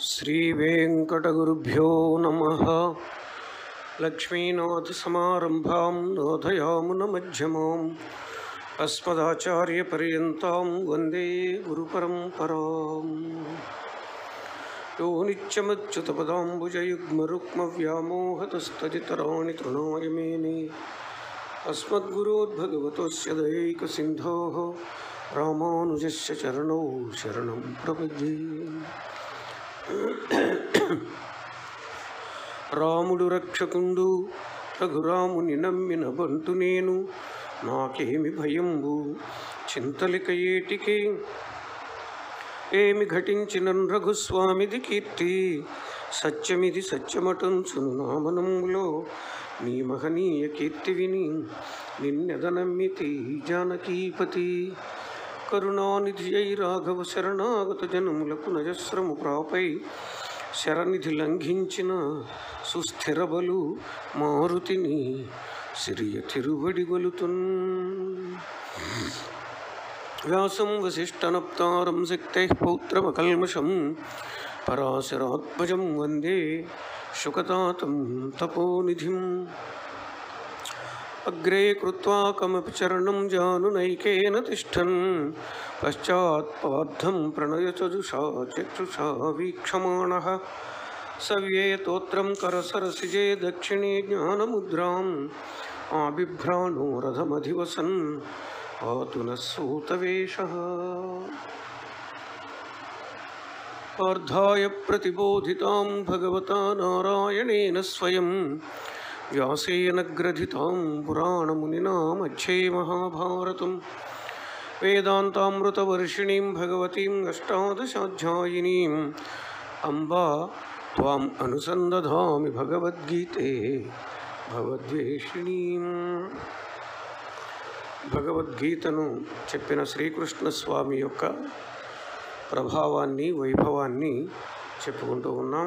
శ్రీవేంకటగురుభ్యో నమ లక్ష్మీనాథసమారంభాం నోధయామునమధ్యమాం అస్మదాచార్యపర్యంతాం వందే గురుపరంపరాం యో నిత్యమచ్యుతపదాంబుజయుగ్మరుక్మవ్యామోహతస్తదితరాణి తృణాయ మేనే अस्मद्गुरोद्भगवतोस्य दयैकसिन्धोः रामानुजस्य चरणौ शरणं प्रपद्ये రాముడు రక్షకుండు రఘురాముని నమ్మిన బంటు నేను నాకేమి భయంబు చింతలిక ఏటికి ఏమి ఘటించిన రఘుస్వామిది కీర్తి సత్యమిది సత్యమటంచును నామనములో నీ మహనీయ కీర్తి విని నిన్నెదనమ్మితి జానకీపతి కరుణానిధి అయి రాఘవ శరణాగత జనములకు నజస్రము ప్రాపై శరనిధి లంఘించిన సుస్థిరబలు మారుతిని సిరియ తిరువడి గొలుతున్ వ్యాసం వసిష్ఠనప్తారం శక్తైః పౌత్రమకల్మషం పరాశరాత్మజం వందే శుకతాతం తపోనిధిం అగ్రే కృత్వా కమపి చరణం జానునైకేన తిష్టన్ పశ్చాత్పార్థం ప్రణయచజుషా చక్షుషా వీక్షమాణः సవ్యేతోత్రం కరసరసిజే దక్షిణే జ్ఞానముద్రాం ఆబిభ్రాణో రథమధివసన్ పాతు నः సూతవేషः పార్థాయ ప్రతిబోధితాం భగవతా నారాయణేన స్వయం వ్యాసేన గ్రథితాం పురాణమునినా మధ్యే మహాభారతం వేదాంతామృతవర్షిణీం భగవతీం అష్టాదశాధ్యాయినీం అంబా త్వాం అనుసందధామి భగవద్గీతే భగవద్వేషిణీం భగవద్గీతను చెప్పిన శ్రీకృష్ణ స్వామి యొక్క ప్రభావాన్ని వైభవాన్ని చెప్పుకుంటూ ఉన్నాం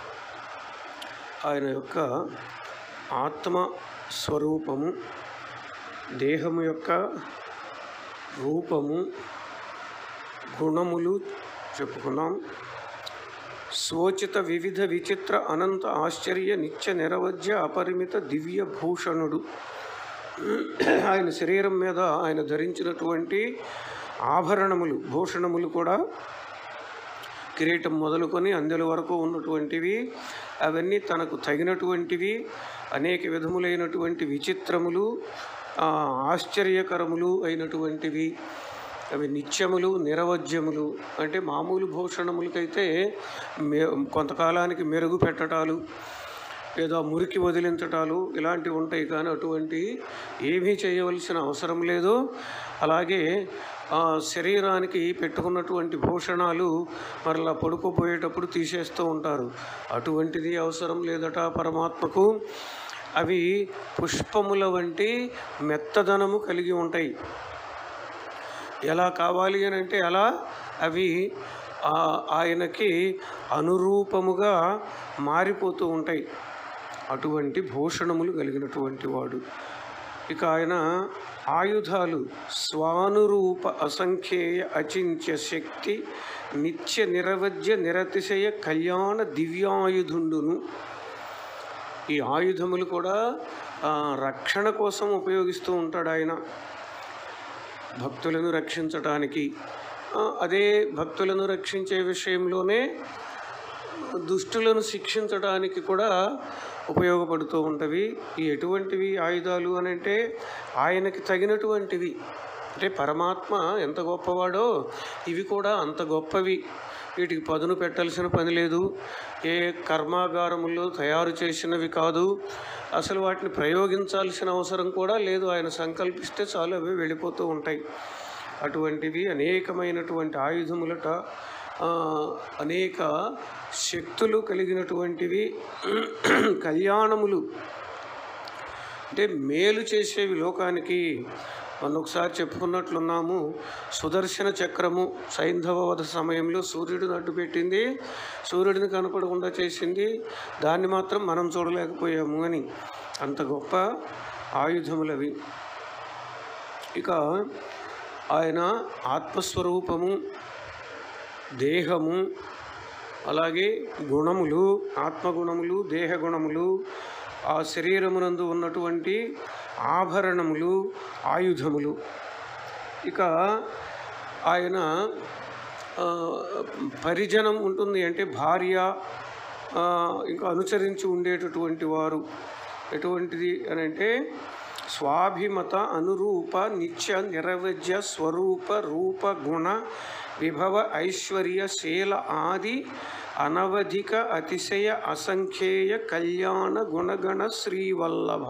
ఆయన యొక్క ఆత్మ స్వరూపము దేహము యొక్క రూపము గుణములు చెప్పుకున్నాం స్వోచిత వివిధ విచిత్ర అనంత ఆశ్చర్య నిత్య నిరవధ్య అపరిమిత దివ్య భూషణుడు ఆయన శరీరం మీద ఆయన ధరించినటువంటి ఆభరణములు భూషణములు కూడా కిరీటం మొదలుకొని అందెల వరకు ఉన్నటువంటివి అవన్నీ తనకు తగినటువంటివి అనేక విధములైనటువంటి విచిత్రములు ఆ, ఆశ్చర్యకరములు అయినటువంటివి అవి నిత్యములు నిరవధ్యములు అంటే మామూలు భూషణములకైతే మె కొంతకాలానికి మెరుగు పెట్టటాలు లేదా మురికి వదిలించటాలు ఇలాంటివి ఉంటాయి కానీ అటువంటి ఏమీ చేయవలసిన అవసరం లేదు అలాగే ఆ శరీరానికి పెట్టుకున్నటువంటి భూషణాలు మరలా పడుకోపోయేటప్పుడు తీసేస్తూ ఉంటారు అటువంటిది అవసరం లేదట పరమాత్మకు అవి పుష్పముల వంటి మెత్తదనము కలిగి ఉంటాయి ఎలా కావాలి అని అంటే అలా అవి ఆ- ఆయనకి అనురూపముగా మారిపోతూ ఉంటాయి అటువంటి భూషణములు కలిగినటువంటి వాడు ఇక ఆయన ఆయుధాలు స్వానురూప అసంఖ్యేయ అచింత్య శక్తి నిత్య నిరవధ్య నిరతిశయ కళ్యాణ దివ్యాయుధుండును ఈ ఆయుధములు కూడా ఆ, రక్షణ కోసం ఉపయోగిస్తూ ఉంటాడు ఆయన భక్తులను రక్షించటానికి ఆ, అదే భక్తులను రక్షించే విషయంలోనే దుష్టులను శిక్షించడానికి కూడా ఉపయోగపడుతూ ఉంటవి ఈ ఎటువంటివి ఆయుధాలు అని అంటే ఆయనకి తగినటువంటివి అంటే పరమాత్మ ఎంత గొప్పవాడో ఇవి కూడా అంత గొప్పవి వీటికి పదును పెట్టాల్సిన పని లేదు ఏ కర్మాగారముల్లో తయారు చేసినవి కాదు అసలు వాటిని ప్రయోగించాల్సిన అవసరం కూడా లేదు ఆయన సంకల్పిస్తే చాలు అవి వెళ్ళిపోతూ ఉంటాయి అటువంటివి అనేకమైనటువంటి ఆయుధములట ఆ, అనేక శక్తులు కలిగినటువంటివి కళ్యాణములు అంటే మేలు చేసేవి లోకానికి మొన్న ఒకసారి చెప్పుకున్నట్లున్నాము సుదర్శన చక్రము సైంధవ వధ సమయంలో సూర్యుడిని అడ్డు పెట్టింది సూర్యుడిని కనపడకుండా చేసింది దాన్ని మాత్రం మనం చూడలేకపోయాము అని అంత గొప్ప ఆయుధములవి ఇక ఆయన ఆత్మస్వరూపము దేహము అలాగే గుణములు ఆత్మగుణములు దేహగుణములు ఆ శరీరమునందు ఉన్నటువంటి ఆభరణములు ఆయుధములు ఇక ఆయన ఆ, పరిజనం ఉంటుంది అంటే భార్య ఆ, ఇంకా అనుసరించి ఉండేటటువంటి వారు ఎటువంటిది అని అంటే స్వాభిమత అనురూప నిత్య నిరవజ్య స్వరూప రూప గుణ విభవ ఐశ్వర్య శీల ఆది అనవధిక అతిశయ అసంఖ్యేయ కళ్యాణ గుణగణ శ్రీవల్లభ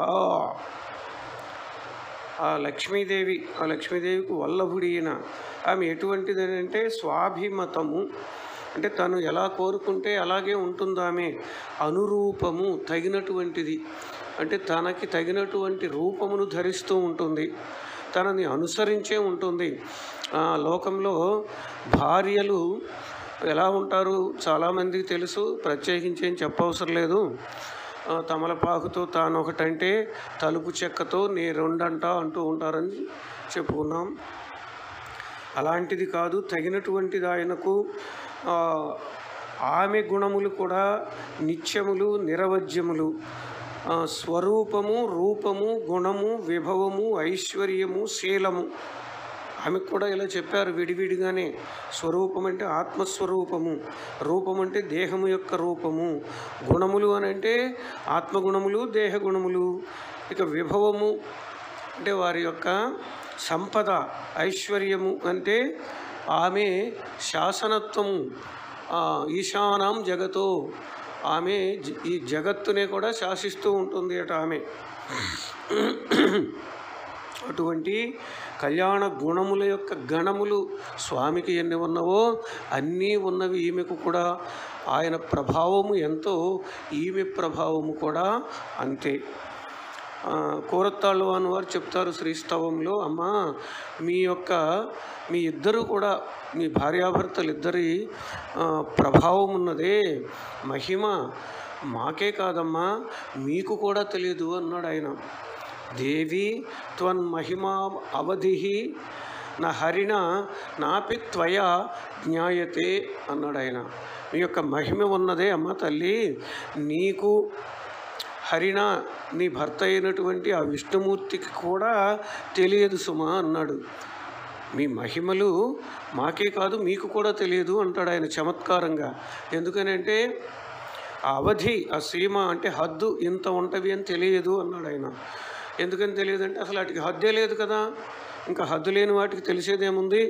ఆ లక్ష్మీదేవి ఆ లక్ష్మీదేవికి వల్లభుడి ఈయన ఆమె ఎటువంటిది అంటే స్వాభిమతము అంటే తను ఎలా కోరుకుంటే అలాగే ఉంటుంది ఆమె అనురూపము తగినటువంటిది అంటే తనకి తగినటువంటి రూపమును ధరిస్తూ ఉంటుంది తనని అనుసరించే ఉంటుంది ఆ లోకంలో భార్యలు ఎలా ఉంటారు చాలామందికి తెలుసు ప్రత్యేకించి ఏం చెప్పవసరం లేదు ఆ, తమలపాకుతో తాను ఒకటంటే తలుపు చెక్కతో నీ రెండంట అంటూ ఉంటారని చెప్పుకున్నాం అలాంటిది కాదు తగినటువంటిది ఆయనకు ఆ, ఆమె గుణములు కూడా నిత్యములు నిరవజ్యములు ఆ, స్వరూపము రూపము గుణము విభవము ఐశ్వర్యము శీలము ఆమెకు కూడా ఇలా చెప్పారు విడివిడిగానే స్వరూపం అంటే ఆత్మస్వరూపము రూపం అంటే దేహము యొక్క రూపము గుణములు అని అంటే ఆత్మగుణములు దేహగుణములు ఇక విభవము అంటే వారి యొక్క సంపద ఐశ్వర్యము అంటే ఆమె శాసనత్వము ఆ, ఈశానాం జగతో ఆమె జ- ఈ జగత్తునే కూడా శాసిస్తూ ఉంటుంది అట ఆమె అటువంటి కళ్యాణ గుణముల యొక్క గణములు స్వామికి ఎన్ని ఉన్నవో అన్నీ ఉన్నవి ఈమెకు కూడా ఆయన ప్రభావము ఎంతో ఈమె ప్రభావము కూడా అంతే ఆ, కోరత్తాళ్ళు అని వారు చెప్తారు శ్రీస్తవంలో అమ్మ మీ యొక్క మీ ఇద్దరు కూడా మీ భార్యాభర్తలు ఇద్దరి ఆ, ప్రభావం ఉన్నదే మహిమ మాకే కాదమ్మా మీకు కూడా తెలియదు అన్నాడు ఆయన దేవి త్వన్మహిమా అవధి నా హరిణ నాపి త్వయ జ్ఞాయతే అన్నాడు ఆయన మీ యొక్క మహిమ ఉన్నదే అమ్మ తల్లి నీకు హరిణ నీ భర్త అయినటువంటి ఆ విష్ణుమూర్తికి కూడా తెలియదు సుమా అన్నాడు మీ మహిమలు మాకే కాదు మీకు కూడా తెలియదు అంటాడు ఆయన చమత్కారంగా ఎందుకనంటే ఆ అవధి ఆ సీమ అంటే హద్దు ఇంత ఉంటవి అని తెలియదు అన్నాడు ఆయన ఎందుకని తెలియదు అంటే అసలు వాటికి హద్దే లేదు కదా ఇంకా హద్దు లేని వాటికి తెలిసేదేముంది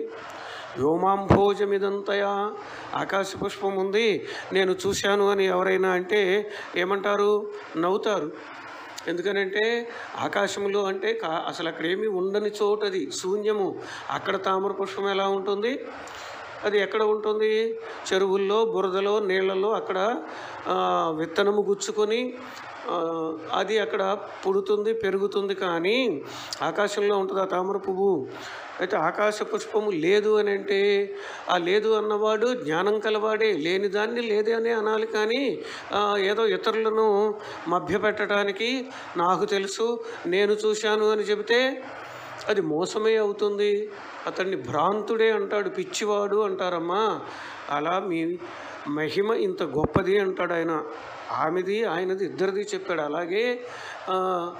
వ్యోమాంభోజమిదంతయా ఆకాశ పుష్పం ఉంది నేను చూశాను అని ఎవరైనా అంటే ఏమంటారు నవ్వుతారు ఎందుకనంటే ఆకాశంలో అంటే కా అసలు అక్కడ ఏమీ ఉండని చోటది శూన్యము అక్కడ తామర పుష్పం ఎలా ఉంటుంది అది ఎక్కడ ఉంటుంది చెరువుల్లో బురదలో నీళ్ళలో అక్కడ ఆ, విత్తనము గుచ్చుకొని ఆ, అది అక్కడ పుడుతుంది పెరుగుతుంది కానీ ఆకాశంలో ఉంటుంది ఆ తామర పువ్వు అయితే ఆకాశ పుష్పము లేదు అని అంటే ఆ లేదు అన్నవాడు జ్ఞానం కలవాడే లేని దాన్ని లేదే అనే అనాలి కానీ ఆ, ఏదో ఇతరులను మభ్యపెట్టడానికి నాకు తెలుసు నేను చూశాను అని చెబితే అది మోసమే అవుతుంది అతన్ని భ్రాంతుడే అంటాడు పిచ్చివాడు అంటారమ్మా అలా మీ మహిమ ఇంత గొప్పది అంటాడు ఆయన ఆమెది ఆయనది ఇద్దరిది చెప్పాడు అలాగే ఆ,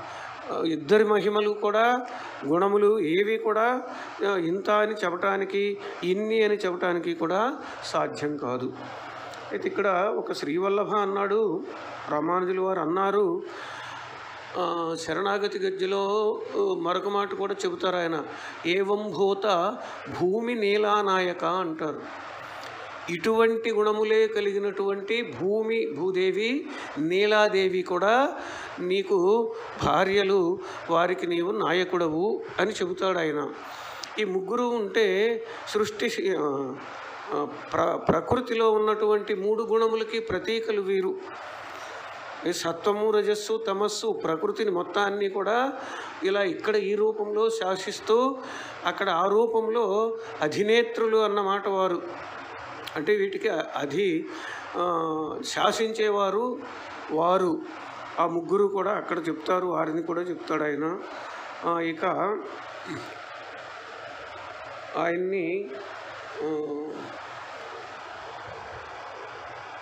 ఇద్దరి మహిమలు కూడా గుణములు ఏవి కూడా ఆ, ఇంత అని చెప్పటానికి ఇన్ని అని చెప్పటానికి కూడా సాధ్యం కాదు అయితే ఇక్కడ ఒక శ్రీవల్లభ అన్నాడు రామానుజులు వారు అన్నారు ఆ, శరణాగతి గద్యలో ఆ, మరొక మాట కూడా చెబుతారు ఆయన ఏవం భూత భూమి నీలానాయక అంటారు ఇటువంటి గుణములే కలిగినటువంటి భూమి భూదేవి నీలాదేవి కూడా నీకు భార్యలు వారికి నీవు నాయకుడవు అని చెబుతాడు ఆయన ఈ ముగ్గురు ఉంటే సృష్టి ఆ, ఆ, ప్ర ప్రకృతిలో ఉన్నటువంటి మూడు గుణములకి ప్రతీకలు వీరు ఈ సత్వము రజస్సు తమస్సు ప్రకృతిని మొత్తాన్ని కూడా ఇలా ఇక్కడ ఈ రూపంలో శాసిస్తూ అక్కడ ఆ రూపంలో అధినేత్రులు అన్నమాట వారు అంటే వీటికి అధి ఆ, శాసించేవారు వారు ఆ ముగ్గురు కూడా అక్కడ చెప్తారు వారిని కూడా చెప్తాడు ఆయన ఆ, ఇక ఆయన్ని ఆ,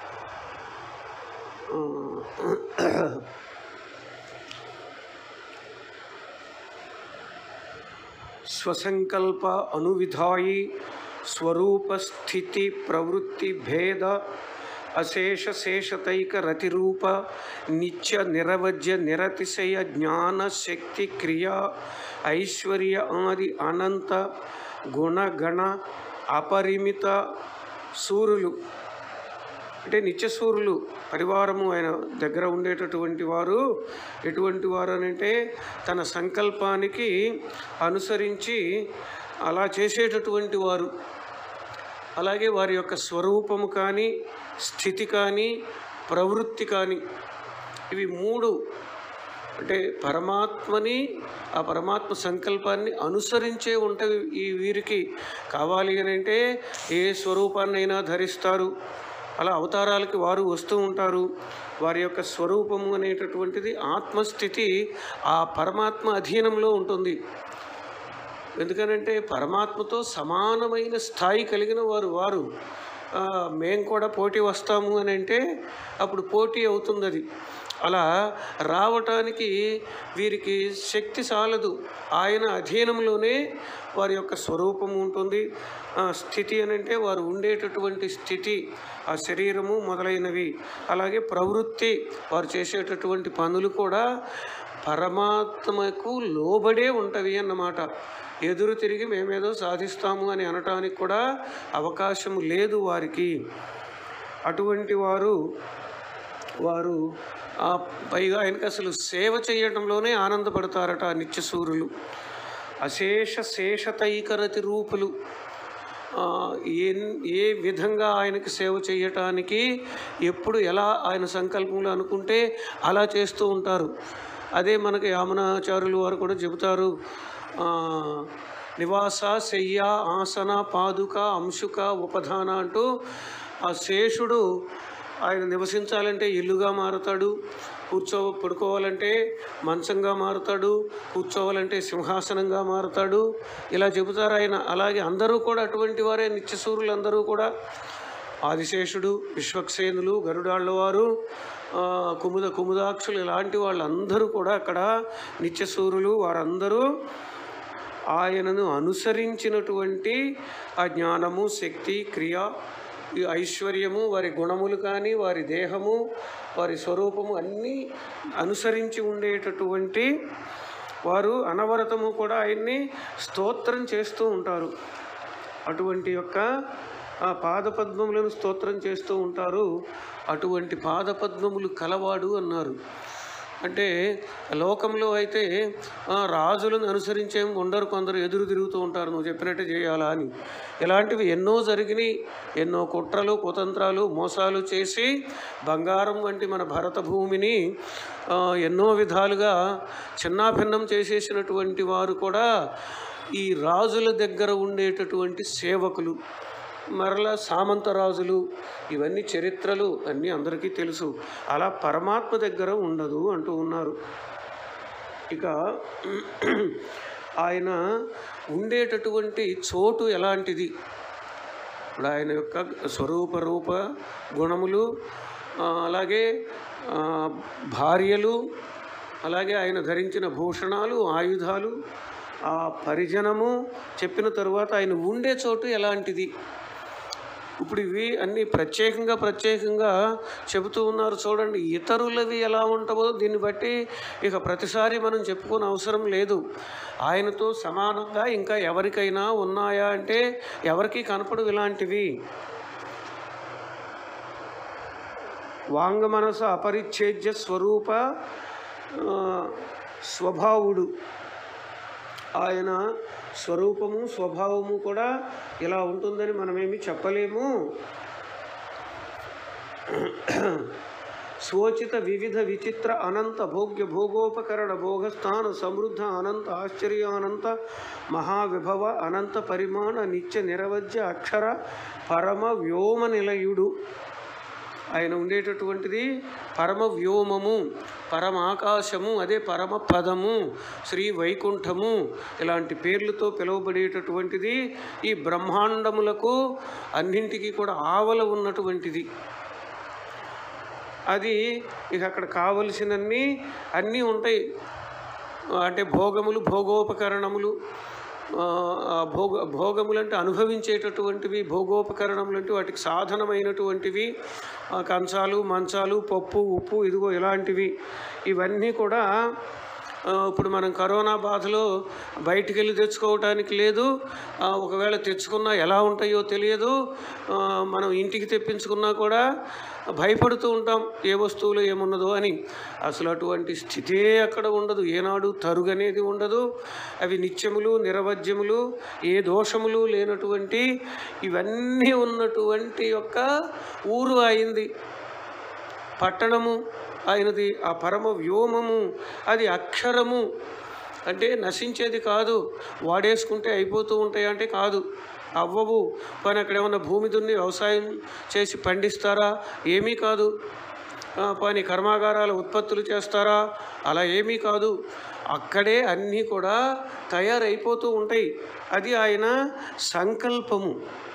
స్వసంకల్ప అనువిధాయి స్వరూప స్థితి ప్రవృత్తి భేద అశేష శేషతైక రతిరూప నిత్య నిరవజ్య నిరతిశయ జ్ఞాన శక్తి క్రియ ఐశ్వర్య ఆది అనంత గుణగణ అపరిమిత సూరులు అంటే నిత్యసూరులు పరివారము ఆయన దగ్గర ఉండేటటువంటి వారు ఎటువంటి వారు అని అంటే తన సంకల్పానికి అనుసరించి అలా చేసేటటువంటి వారు అలాగే వారి యొక్క స్వరూపము కానీ స్థితి కానీ ప్రవృత్తి కానీ ఇవి మూడు అంటే పరమాత్మని ఆ పరమాత్మ సంకల్పాన్ని అనుసరించే ఉంటవి ఈ వీరికి కావాలి అని అంటే ఏ స్వరూపాన్నైనా ధరిస్తారు అలా అవతారాలకి వారు వస్తూ ఉంటారు వారి యొక్క స్వరూపము అనేటటువంటిది ఆత్మస్థితి ఆ పరమాత్మ అధీనంలో ఉంటుంది ఎందుకనంటే పరమాత్మతో సమానమైన స్థాయి కలిగిన వారు వారు ఆ, మేం కూడా పోటీ వస్తాము అని అంటే అప్పుడు పోటీ అవుతుంది అది అలా రావటానికి వీరికి శక్తి చాలదు ఆయన అధీనంలోనే వారి యొక్క స్వరూపము ఉంటుంది ఆ, స్థితి అని అంటే వారు ఉండేటటువంటి స్థితి ఆ శరీరము మొదలైనవి అలాగే ప్రవృత్తి వారు చేసేటటువంటి పనులు కూడా పరమాత్మకు లోబడే ఉంటవి అన్నమాట ఎదురు తిరిగి మేమేదో సాధిస్తాము అని అనటానికి కూడా అవకాశం లేదు వారికి అటువంటి వారు వారు ఆ పైగా ఆయనకి అసలు సేవ చేయడంలోనే ఆనందపడతారట ఆ నిత్యసూరులు అశేష శేషతైకరతి రూపులు ఆ, ఏ ఏ విధంగా ఆయనకి సేవ చేయటానికి ఎప్పుడు ఎలా ఆయన సంకల్పంలో అనుకుంటే అలా చేస్తూ ఉంటారు అదే మనకి యామనాచారులు వారు కూడా చెబుతారు ఆ, నివాస శయ్య ఆసన పాదుక అంశుక ఉపధాన అంటూ ఆ శేషుడు ఆయన నివసించాలంటే ఇల్లుగా మారుతాడు కూర్చో పడుకోవాలంటే మంచంగా మారుతాడు కూర్చోవాలంటే సింహాసనంగా మారుతాడు ఇలా చెబుతారు ఆయన అలాగే అందరూ కూడా అటువంటి వారే నిత్యసూరులు అందరూ కూడా ఆదిశేషుడు విశ్వక్సేనులు గరుడాళ్ళ వారు ఆ, కుముద కుముదాక్షులు ఇలాంటి వాళ్ళందరూ కూడా అక్కడ నిత్యసూరులు వారందరూ ఆయనను అనుసరించినటువంటి ఆ జ్ఞానము శక్తి క్రియ ఈ ఐశ్వర్యము వారి గుణములు కానీ వారి దేహము వారి స్వరూపము అన్నీ అనుసరించి ఉండేటటువంటి వారు అనవరతము కూడా ఆయన్ని స్తోత్రం చేస్తూ ఉంటారు అటువంటి యొక్క ఆ పాదపద్మములను స్తోత్రం చేస్తూ ఉంటారు అటువంటి పాదపద్మములు కలవాడు అన్నారు అంటే లోకంలో అయితే ఆ, రాజులను అనుసరించే ఉండరు కొందరు ఎదురు తిరుగుతూ ఉంటారు నువ్వు చెప్పినట్టే చేయాలా అని ఇలాంటివి ఎన్నో జరిగినాయి ఎన్నో కుట్రలు కుతంత్రాలు మోసాలు చేసి బంగారం వంటి మన భరత భూమిని ఆ, ఎన్నో విధాలుగా చిన్నాభిన్నం చేసేసినటువంటి వారు కూడా ఈ రాజుల దగ్గర ఉండేటటువంటి సేవకులు మరలా సామంత రాజులు ఇవన్నీ చరిత్రలు అన్నీ అందరికీ తెలుసు అలా పరమాత్మ దగ్గర ఉండదు అంటూ ఉన్నారు ఇక ఆయన ఉండేటటువంటి చోటు ఎలాంటిది ఇప్పుడు ఆయన యొక్క స్వరూప రూప గుణములు ఆ, అలాగే ఆ, భార్యలు అలాగే ఆయన ధరించిన భూషణాలు ఆయుధాలు ఆ పరిజనము చెప్పిన తరువాత ఆయన ఉండే చోటు ఎలాంటిది ఇప్పుడు ఇవి అన్ని ప్రత్యేకంగా ప్రత్యేకంగా చెబుతూ ఉన్నారు చూడండి ఇతరులవి ఎలా ఉంటావో దీన్ని బట్టి ఇక ప్రతిసారి మనం చెప్పుకోని అవసరం లేదు ఆయనతో సమానంగా ఇంకా ఎవరికైనా ఉన్నాయా అంటే ఎవరికి కనపడు ఇలాంటివి వాంగ మనస అపరిచ్ఛేద్య స్వరూప ఆ, స్వభావుడు ఆయన స్వరూపము స్వభావము కూడా ఇలా ఉంటుందని మనమేమి చెప్పలేము స్వోచిత వివిధ విచిత్ర అనంత భోగ్య భోగోపకరణ భోగస్థాన సమృద్ధ అనంత ఆశ్చర్యానంత మహావిభవ అనంత పరిమాణ నిత్య నిరవధ్య అక్షర పరమ వ్యోమ నిలయుడు ఆయన ఉండేటటువంటిది పరమ వ్యోమము పరమ ఆకాశము అదే పరమ పదము శ్రీ వైకుంఠము ఇలాంటి పేర్లతో పిలువబడేటటువంటిది ఈ బ్రహ్మాండములకు అన్నింటికీ కూడా ఆవల ఉన్నటువంటిది అది ఇక అక్కడ కావలసినన్ని అన్నీ ఉంటాయి అంటే భోగములు భోగోపకరణములు ఆ, ఆ భోగ భోగములు అంటే అనుభవించేటటువంటివి భోగోపకరణములు అంటే వాటికి సాధనమైనటువంటివి ఆ, కంచాలు మంచాలు పప్పు ఉప్పు ఇదిగో ఇలాంటివి ఇవన్నీ కూడా ఆ, ఇప్పుడు మనం కరోనా బాధలో బయటికి వెళ్ళి తెచ్చుకోవటానికి లేదు ఆ, ఒకవేళ తెచ్చుకున్నా ఎలా ఉంటాయో తెలియదు ఆ, మనం ఇంటికి తెప్పించుకున్నా కూడా భయపడుతూ ఉంటాం ఏ వస్తువులు ఏమున్నదో అని అసలు అటువంటి స్థితే అక్కడ ఉండదు ఏనాడు తరుగు అనేది ఉండదు అవి నిత్యములు నిరవధ్యములు ఏ దోషములు లేనటువంటి ఇవన్నీ ఉన్నటువంటి యొక్క ఊరు అయింది పట్టణము ఆయనది ఆ పరమ వ్యోమము అది అక్షరము అంటే నశించేది కాదు వాడేసుకుంటే అయిపోతూ ఉంటాయి అంటే కాదు అవ్వవు పని అక్కడ ఏమన్నా భూమి దున్ని వ్యవసాయం చేసి పండిస్తారా ఏమీ కాదు ఆ, పని కర్మాగారాల ఉత్పత్తులు చేస్తారా అలా ఏమీ కాదు అక్కడే అన్నీ కూడా తయారైపోతూ ఉంటాయి అది ఆయన సంకల్పము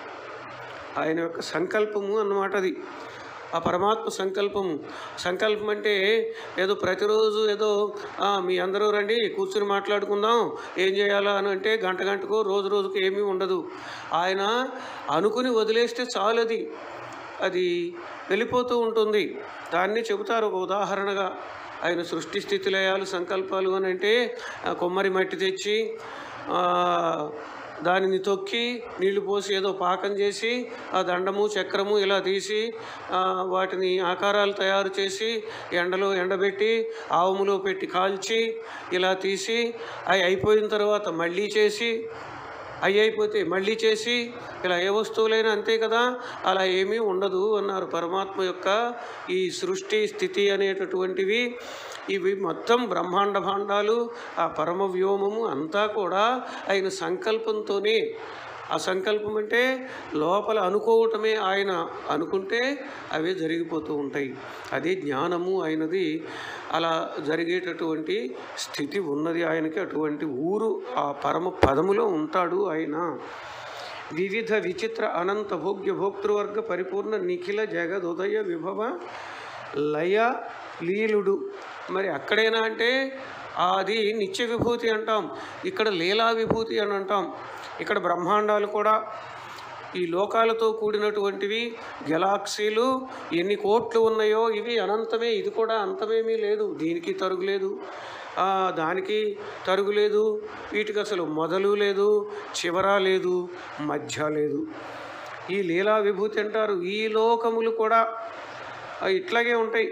ఆయన యొక్క సంకల్పము అన్నమాట అది ఆ పరమాత్మ సంకల్పము సంకల్పం అంటే ఏదో ప్రతిరోజు ఏదో "ఆ, మీ అందరూ రండి కూర్చుని మాట్లాడుకుందాం ఏం చేయాలా అని అంటే గంట గంటకు రోజు రోజుకు ఏమీ ఉండదు ఆయన అనుకుని వదిలేస్తే చాలు అది అది వెళ్ళిపోతూ ఉంటుంది దాన్ని చెబుతారు ఒక ఉదాహరణగా ఆయన సృష్టి స్థితి లయాలు సంకల్పాలు అని అంటే ఆ, కొమ్మరి మట్టి తెచ్చి ఆ, దానిని తొక్కి నీళ్లు పోసి ఏదో పాకం చేసి ఆ దండము చక్రము ఇలా తీసి ఆ, వాటిని ఆకారాలు తయారు చేసి ఎండలో ఎండబెట్టి ఆవుములో పెట్టి కాల్చి ఇలా తీసి అవి అయిపోయిన తర్వాత మళ్ళీ చేసి అవి అయిపోతే మళ్ళీ చేసి ఇలా ఏ వస్తువులైనా అంతే కదా అలా ఏమీ ఉండదు అన్నారు పరమాత్మ యొక్క ఈ సృష్టి స్థితి అనేటటువంటివి ఇవి మొత్తం బ్రహ్మాండ భాండాలు ఆ పరమ వ్యోమము అంతా కూడా ఆయన సంకల్పంతోనే ఆ సంకల్పం అంటే లోపల అనుకోవటమే ఆయన అనుకుంటే అవే జరిగిపోతూ ఉంటాయి అదే జ్ఞానము అయినది అలా జరిగేటటువంటి స్థితి ఉన్నది ఆయనకి అటువంటి ఊరు ఆ పరమ పదములో ఉంటాడు ఆయన వివిధ విచిత్ర అనంత భోగ్య భోక్తృవర్గ పరిపూర్ణ నిఖిల జగదుదయ విభవ లయ లీలుడు మరి అక్కడేనా అంటే అది నిత్య విభూతి అంటాం ఇక్కడ లీలా విభూతి అని అంటాం ఇక్కడ బ్రహ్మాండాలు కూడా ఈ లోకాలతో కూడినటువంటివి గెలాక్సీలు ఎన్ని కోట్లు ఉన్నాయో ఇవి అనంతమే ఇది కూడా అంతమేమీ లేదు దీనికి తరుగు లేదు ఆ, దానికి తరుగు లేదు వీటికి అసలు మొదలు లేదు చివర లేదు మధ్య లేదు ఈ లీలా విభూతి అంటారు ఈ లోకములు కూడా ఆ, ఇట్లాగే ఉంటాయి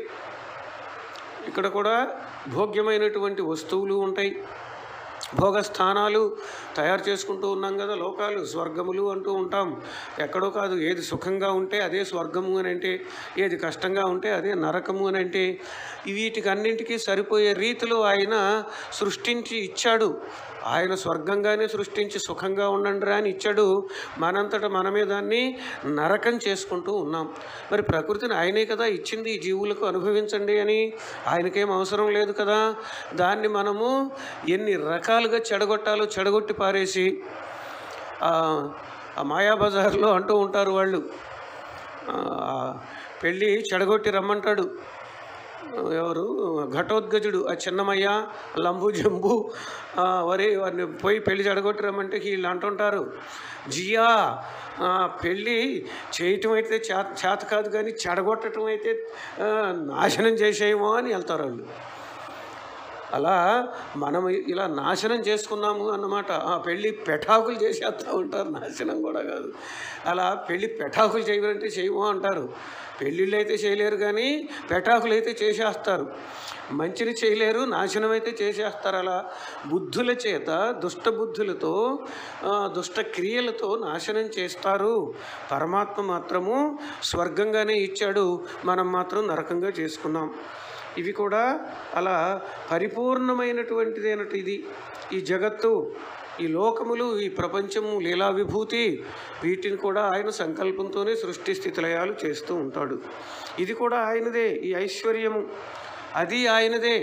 ఇక్కడ కూడా భోగ్యమైనటువంటి వస్తువులు ఉంటాయి భోగస్థానాలు తయారు చేసుకుంటూ ఉన్నాం కదా లోకాలు స్వర్గములు అంటూ ఉంటాం ఎక్కడో కాదు ఏది సుఖంగా ఉంటే అదే స్వర్గము అని అంటే ఏది కష్టంగా ఉంటే అదే నరకము అని అంటే వీటికి అన్నింటికీ సరిపోయే రీతిలో ఆయన సృష్టించి ఇచ్చాడు ఆయన స్వర్గంగానే సృష్టించి సుఖంగా ఉండండి రా అని ఇచ్చాడు మనంతట మనమే దాన్ని నరకం చేసుకుంటూ ఉన్నాం మరి ప్రకృతిని ఆయనే కదా ఇచ్చింది ఈ జీవులకు అనుభవించండి అని ఆయనకేం అవసరం లేదు కదా దాన్ని మనము ఎన్ని రకాలుగా చెడగొట్టాలో చెడగొట్టి పారేసి ఆ ఆ మాయాబజార్లో అంటూ ఉంటారు వాళ్ళు ఆ, పెళ్ళి చెడగొట్టి రమ్మంటాడు ఎవరు ఘటోద్గజుడు ఆ చిన్నమయ్య లంబు జంబు ఆ, వరే వారిని పోయి పెళ్లి చెడగొట్టి రమ్మంటే వీళ్ళు అంటుంటారు జియా ఆ, పెళ్ళి చేయటం అయితే చేత చేత కాదు కానీ చెడగొట్టడం అయితే ఆ, నాశనం చేసేయమో అని వెళ్తారు వాళ్ళు అలా మనం ఇలా నాశనం చేసుకున్నాము అన్నమాట ఆ పెళ్ళి పెటాకులు చేసేస్తూ ఉంటారు నాశనం కూడా కాదు అలా పెళ్ళి పెటాకులు చేయమంటే చేయము అంటారు పెళ్ళిళ్ళు అయితే చేయలేరు కానీ పెటాకులు అయితే చేసేస్తారు మంచిని చేయలేరు నాశనం అయితే చేసేస్తారు అలా బుద్ధుల చేత దుష్ట బుద్ధులతో ఆ, దుష్ట క్రియలతో నాశనం చేస్తారు పరమాత్మ మాత్రము స్వర్గంగానే ఇచ్చాడు మనం మాత్రం నరకంగా చేసుకున్నాం ఇవి కూడా అలా పరిపూర్ణమైనటువంటిదేనట ఇది ఈ జగత్తు ఈ లోకములు ఈ ప్రపంచము లీలా విభూతి వీటిని కూడా ఆయన సంకల్పంతోనే సృష్టి స్థితిలయాలు చేస్తూ ఉంటాడు ఇది కూడా ఆయనదే ఈ ఐశ్వర్యము అది ఆయనదే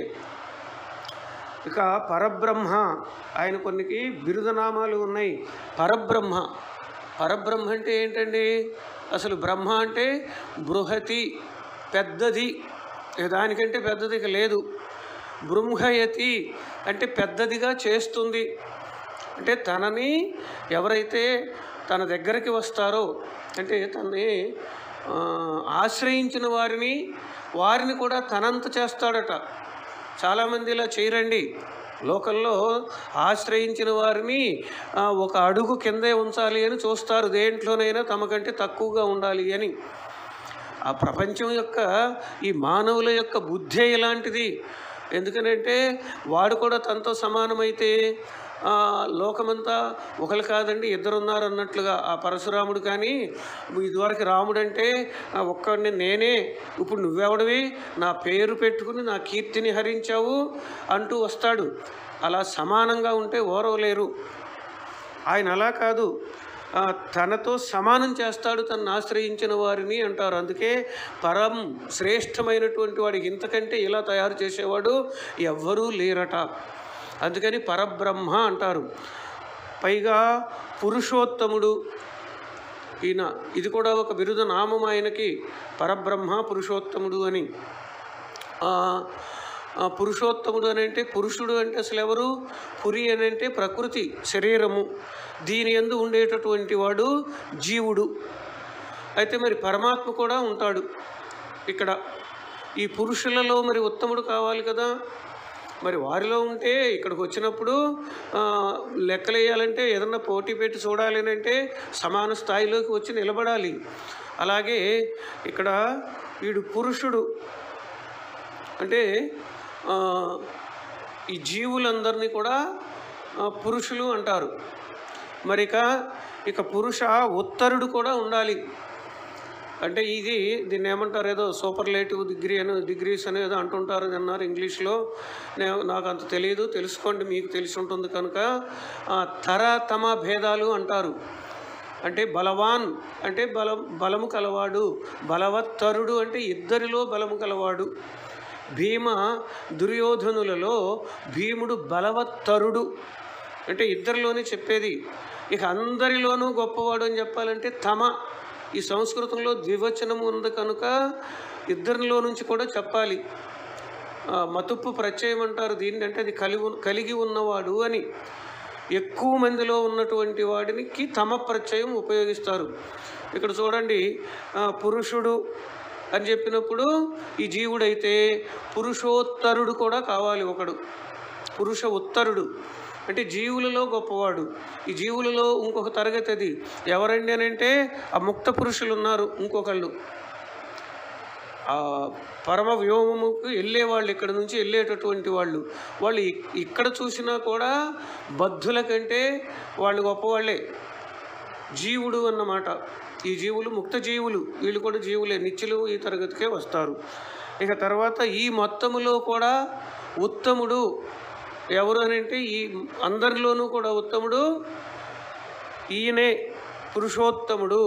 ఇక పరబ్రహ్మ ఆయన కొన్నికి బిరుదనామాలు ఉన్నాయి పరబ్రహ్మ పరబ్రహ్మ అంటే ఏంటండి అసలు బ్రహ్మ అంటే బృహతి పెద్దది ఇక దానికంటే పెద్దది ఇక లేదు బృంహయతి అంటే పెద్దదిగా చేస్తుంది అంటే తనని ఎవరైతే తన దగ్గరికి వస్తారో అంటే తనని ఆ, ఆశ్రయించిన వారిని వారిని కూడా తనంత చేస్తాడట చాలామంది ఇలా చేయరండి లోకల్లో ఆశ్రయించిన వారిని ఆ, ఒక అడుగు కిందే ఉంచాలి అని చూస్తారు దేంట్లోనైనా తమకంటే తక్కువగా ఉండాలి అని ఆ ప్రపంచం యొక్క ఈ మానవుల యొక్క బుద్ధే ఇలాంటిది ఎందుకనంటే వాడు కూడా తనతో సమానమైతే ఆ, లోకమంతా ఒకరు కాదండి ఇద్దరు ఉన్నారు అన్నట్లుగా ఆ పరశురాముడు కానీ ఇదివరకు రాముడు అంటే ఆ, ఒక్కడిని నేనే ఇప్పుడు నువ్వెవడివి నా పేరు పెట్టుకుని నా కీర్తిని హరించావు అంటూ వస్తాడు అలా సమానంగా ఉంటే ఓరవలేరు ఆయన అలా కాదు ఆ, తనతో సమానం చేస్తాడు తనను ఆశ్రయించిన వారిని అంటారు అందుకే పరం శ్రేష్టమైనటువంటి వాడికి ఇంతకంటే ఇలా తయారు చేసేవాడు ఎవ్వరూ లేరట అందుకని పరబ్రహ్మ అంటారు పైగా పురుషోత్తముడు ఈయన ఇది కూడా ఒక బిరుద నామం ఆయనకి పరబ్రహ్మ పురుషోత్తముడు అని ఆ, ఆ పురుషోత్తముడు అని అంటే పురుషుడు అంటే అసలు ఎవరు పురి అని అంటే ప్రకృతి శరీరము దీని ఎందు ఉండేటటువంటి వాడు జీవుడు అయితే మరి పరమాత్మ కూడా ఉంటాడు ఇక్కడ ఈ పురుషులలో మరి ఉత్తముడు కావాలి కదా మరి వారిలో ఉంటే ఇక్కడికి వచ్చినప్పుడు ఆ, లెక్కలేయాలంటే ఏదన్నా పోటీ పెట్టి చూడాలి అని అంటే సమాన స్థాయిలోకి వచ్చి నిలబడాలి అలాగే ఇక్కడ వీడు పురుషుడు అంటే ఆ, ఈ జీవులందరినీ కూడా ఆ, పురుషులు అంటారు మరి ఇక ఇక పురుష ఉత్తరుడు కూడా ఉండాలి అంటే ఇది దీన్ని ఏమంటారు ఏదో సూపర్లేటివ్ డిగ్రీ అని డిగ్రీస్ అని ఏదో అంటుంటారు అని అన్నారు ఇంగ్లీష్లో నేను నాకు అంత తెలియదు తెలుసుకోండి మీకు తెలిసి ఉంటుంది కనుక ఆ, తర తమ భేదాలు అంటారు అంటే బలవాన్ అంటే బలం బలము కలవాడు బలవత్తరుడు అంటే ఇద్దరిలో బలము కలవాడు భీమ దుర్యోధనులలో భీముడు బలవత్తరుడు అంటే ఇద్దరిలోనే చెప్పేది ఇక అందరిలోనూ గొప్పవాడు అని చెప్పాలంటే తమ ఈ సంస్కృతంలో ద్వివచనం ఉంది కనుక ఇద్దరిలో నుంచి కూడా చెప్పాలి ఆ, మతుప్పు ప్రత్యయం అంటారు దీన్ని అంటే అది కలిగి కలిగి ఉన్నవాడు అని ఎక్కువ మందిలో ఉన్నటువంటి వాడికి తమ ప్రత్యయం ఉపయోగిస్తారు ఇక్కడ చూడండి ఆ, పురుషుడు అని చెప్పినప్పుడు ఈ జీవుడైతే పురుషోత్తరుడు కూడా కావాలి ఒకడు పురుష ఉత్తరుడు అంటే జీవులలో గొప్పవాడు ఈ జీవులలో ఇంకొక తరగతి అది ఎవరండి అని అంటే ఆ ముక్త పురుషులు ఉన్నారు ఇంకొకళ్ళు ఆ పరమ వ్యోమముకు వెళ్ళే వాళ్ళు ఇక్కడ నుంచి వెళ్ళేటటువంటి వాళ్ళు వాళ్ళు ఇక్- ఇక్కడ చూసినా కూడా బద్ధుల కంటే వాళ్ళు గొప్పవాళ్ళే జీవుడు అన్నమాట ఈ జీవులు ముక్త జీవులు వీళ్ళు కూడా జీవులే నిత్యులు ఈ తరగతికే వస్తారు ఇక తర్వాత ఈ మొత్తములో కూడా ఉత్తముడు ఎవరు అని అంటే ఈ అందరిలోనూ కూడా ఉత్తముడు ఈయనే పురుషోత్తముడు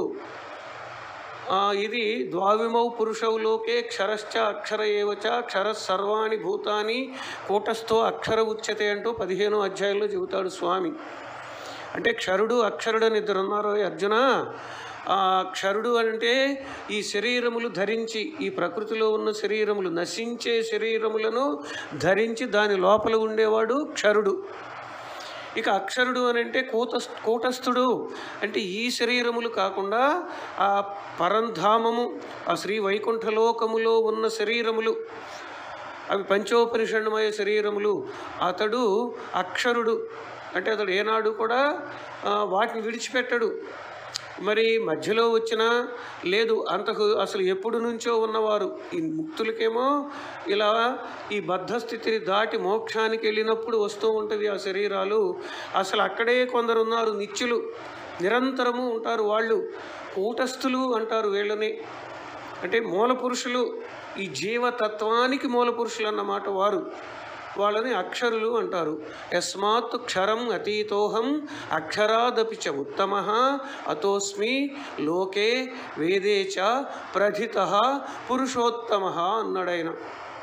ఆ, ఇది ద్వావిమౌ పురుషౌ లోకే క్షరశ్చ అక్షర ఏవచ క్షర సర్వాణి భూతాని కూటస్థో అక్షర ఉచ్యతే అంటూ పదిహేనో అధ్యాయంలో చెబుతాడు స్వామి అంటే క్షరుడు అక్షరుడు అని ఇద్దరు ఉన్నారు అర్జున ఆ క్షరుడు అంటే ఈ శరీరములు ధరించి ఈ ప్రకృతిలో ఉన్న శరీరములు నశించే శరీరములను ధరించి దాని లోపల ఉండేవాడు క్షరుడు ఇక అక్షరుడు అని అంటే కూట కూటస్థుడు అంటే ఈ శరీరములు కాకుండా ఆ పరంధామము ఆ శ్రీ వైకుంఠలోకములో ఉన్న శరీరములు అవి పంచోపనిషణమయ శరీరములు అతడు అక్షరుడు అంటే అతడు ఏనాడు కూడా ఆ, వాటిని విడిచిపెట్టడు మరి మధ్యలో వచ్చినా లేదు అంతకు అసలు ఎప్పుడు నుంచో ఉన్నవారు ఈ ముక్తులకేమో ఇలా ఈ బద్ధ స్థితిని దాటి మోక్షానికి వెళ్ళినప్పుడు వస్తూ ఉంటవి ఆ శరీరాలు అసలు అక్కడే కొందరు ఉన్నారు నిత్యులు నిరంతరము ఉంటారు వాళ్ళు కూటస్థులు అంటారు వీళ్ళని అంటే మూల పురుషులు ఈ జీవతత్వానికి మూల పురుషులు అన్నమాట వారు వాళ్ళని అక్షరులు అంటారు యస్మాత్ క్షరం అతీతోహం అక్షరాదపి చ ఉత్తమ అతోస్మి లోకే వేదే చ ప్రథిత పురుషోత్తమ అన్నాడైన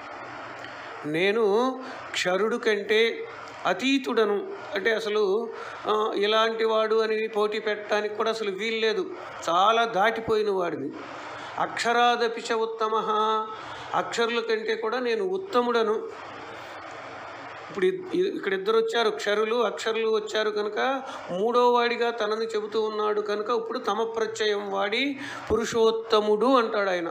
నేను క్షరుడు కంటే అతీతుడను అంటే అసలు ఆ, ఇలాంటి వాడు అని పోటీ పెట్టడానికి కూడా అసలు వీల్లేదు చాలా దాటిపోయిన వాడిని అక్షరాదపి చ ఉత్తమ అక్షరుల కంటే కూడా నేను ఉత్తముడను ఇప్పుడు ఇద్- ఇ- ఇక్కడ ఇద్దరు వచ్చారు క్షరులు అక్షరులు వచ్చారు కనుక మూడో వాడిగా తనని చెబుతూ ఉన్నాడు కనుక ఇప్పుడు తమ ప్రత్యయం వాడి పురుషోత్తముడు అంటాడు ఆయన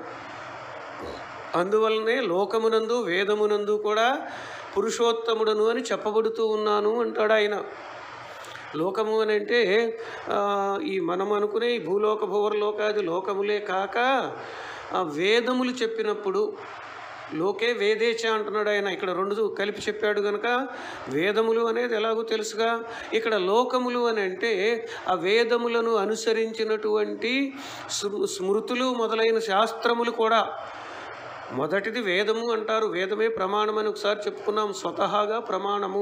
అందువలనే లోకమునందు వేదమునందు కూడా పురుషోత్తముడను అని చెప్పబడుతూ ఉన్నాను అంటాడు ఆయన లోకము అని అంటే ఆ, ఈ మనం అనుకునే ఈ భూలోక భువర్లోకాది లోకములే కాక ఆ, వేదములు చెప్పినప్పుడు లోకే వేదేచ అంటున్నాడు ఆయన ఇక్కడ రెండు కలిపి చెప్పాడు కనుక వేదములు అనేది ఎలాగో తెలుసుగా ఇక్కడ లోకములు అని అంటే ఆ వేదములను అనుసరించినటువంటి స్మృ- స్మృతులు మొదలైన శాస్త్రములు కూడా మొదటిది వేదము అంటారు వేదమే ప్రమాణం అని ఒకసారి చెప్పుకున్నాం స్వతహాగా ప్రమాణము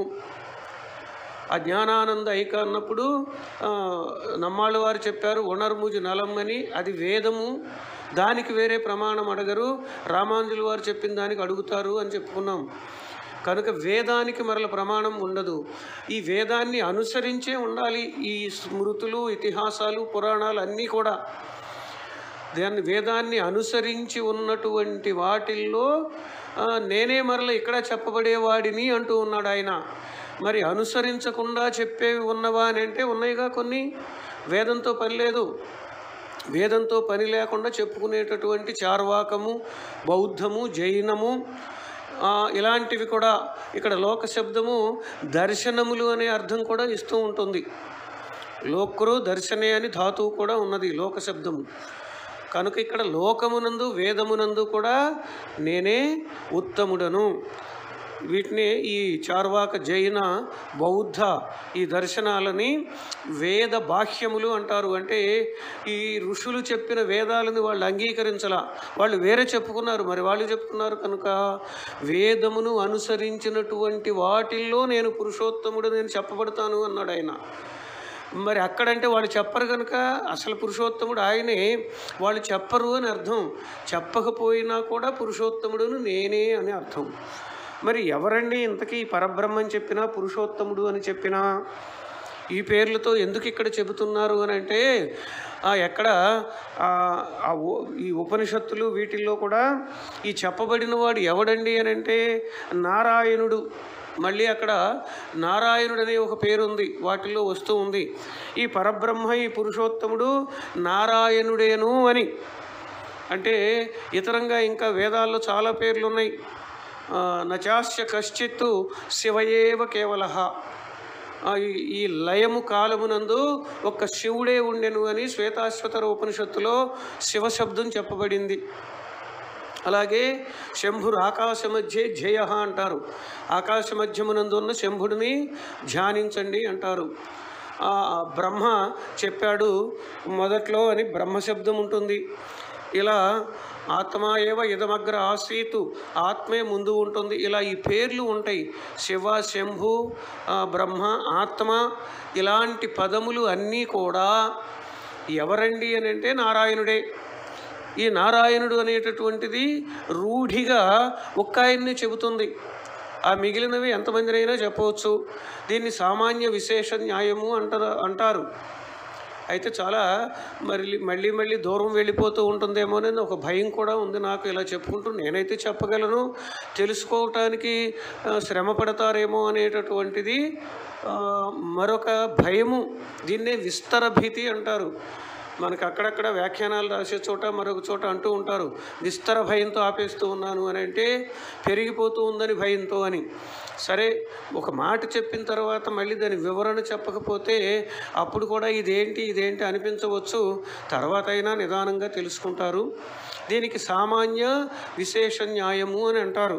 ఆ జ్ఞానానంద ఐక అన్నప్పుడు ఆ, నమ్మాళ్ళ వారు చెప్పారు ఉణర్ముజు నలం అని అది వేదము దానికి వేరే ప్రమాణం అడగరు రామాంజుల వారు చెప్పిన దానికి అడుగుతారు అని చెప్పుకున్నాం కనుక వేదానికి మరల ప్రమాణం ఉండదు ఈ వేదాన్ని అనుసరించే ఉండాలి ఈ స్మృతులు ఇతిహాసాలు పురాణాలు అన్నీ కూడా దాన్ని వేదాన్ని అనుసరించి ఉన్నటువంటి వాటిల్లో ఆ, నేనే మరల ఇక్కడ చెప్పబడేవాడిని అంటూ ఉన్నాడు ఆయన మరి అనుసరించకుండా చెప్పేవి ఉన్నవా అని అంటే ఉన్నాయిగా కొన్ని వేదంతో పని లేదు వేదంతో పని లేకుండా చెప్పుకునేటటువంటి చార్వాకము బౌద్ధము జైనము ఆ, ఇలాంటివి కూడా ఇక్కడ లోక శబ్దము దర్శనములు అనే అర్థం కూడా ఇస్తూ ఉంటుంది లోకరు దర్శనే అని ధాతువు కూడా ఉన్నది లోక శబ్దము కనుక ఇక్కడ లోకమునందు వేదమునందు కూడా నేనే ఉత్తముడను వీటిని ఈ చార్వాక జైన బౌద్ధ ఈ దర్శనాలని వేద బాహ్యములు అంటారు అంటే ఈ ఋషులు చెప్పిన వేదాలని వాళ్ళు అంగీకరించలా వాళ్ళు వేరే చెప్పుకున్నారు మరి వాళ్ళు చెప్పుకున్నారు కనుక వేదమును అనుసరించినటువంటి వాటిల్లో నేను పురుషోత్తముడు నేను చెప్పబడతాను అన్నాడు ఆయన మరి అక్కడంటే వాళ్ళు చెప్పరు కనుక అసలు పురుషోత్తముడు ఆయనే వాళ్ళు చెప్పరు అని అర్థం చెప్పకపోయినా కూడా పురుషోత్తముడును నేనే అని అర్థం మరి ఎవరండి ఇంతకీ పరబ్రహ్మని చెప్పినా పురుషోత్తముడు అని చెప్పినా ఈ పేర్లతో ఎందుకు ఇక్కడ చెబుతున్నారు అని అంటే ఆ ఎక్కడ ఆ ఆ ఉ- ఈ ఉపనిషత్తులు వీటిల్లో కూడా ఈ చెప్పబడిన వాడు ఎవడండి అని అంటే నారాయణుడు మళ్ళీ అక్కడ నారాయణుడు అనే ఒక పేరు ఉంది వాటిల్లో వస్తూ ఉంది ఈ పరబ్రహ్మ ఈ పురుషోత్తముడు నారాయణుడేను అని అంటే ఇతరంగా ఇంకా వేదాల్లో చాలా పేర్లు ఉన్నాయి ఆ, నచాస్య కశ్చిత్తు శివయేవ కేవల ఈ లయము కాలమునందు ఒక్క శివుడే ఉండెను అని శ్వేతాశ్వతర ఉపనిషత్తులో శివశబ్దం చెప్పబడింది అలాగే శంభురు ఆకాశ మధ్య జయ అంటారు ఆకాశ మధ్యమునందు ఉన్న శంభుడిని ధ్యానించండి అంటారు ఆ బ్రహ్మ చెప్పాడు మొదట్లో అని బ్రహ్మ శబ్దం ఉంటుంది ఇలా ఆత్మ ఏవ ఇదమగ్ర ఆశ్రీతు ఆత్మే ముందు ఉంటుంది ఇలా ఈ పేర్లు ఉంటాయి శివ శంభు ఆ, బ్రహ్మ ఆత్మ ఇలాంటి పదములు అన్నీ కూడా ఎవరండి అని అంటే నారాయణుడే ఈ నారాయణుడు అనేటటువంటిది రూఢిగా ఒక్క ఆయన్ని చెబుతుంది ఆ మిగిలినవి ఎంతమందినైనా చెప్పవచ్చు దీన్ని సామాన్య విశేష న్యాయము అంటారు అంటారు అయితే చాలా మరి మళ్ళీ మళ్ళీ దూరం వెళ్ళిపోతూ ఉంటుందేమోనని ఒక భయం కూడా ఉంది నాకు ఇలా చెప్పుకుంటూ నేనైతే చెప్పగలను తెలుసుకోవటానికి ఆ, శ్రమ పడతారేమో అనేటటువంటిది ఆ, మరొక భయము దీన్నే విస్తర భీతి అంటారు మనకు అక్కడక్కడ వ్యాఖ్యానాలు రాసే చోట మరొక చోట అంటూ ఉంటారు విస్తర భయంతో ఆపేస్తూ ఉన్నాను అని అంటే పెరిగిపోతూ ఉందని భయంతో అని సరే ఒక మాట చెప్పిన తర్వాత మళ్ళీ దాని వివరణ చెప్పకపోతే అప్పుడు కూడా ఇదేంటి ఇదేంటి అనిపించవచ్చు తర్వాత అయినా నిదానంగా తెలుసుకుంటారు దీనికి సామాన్య విశేష న్యాయము అని అంటారు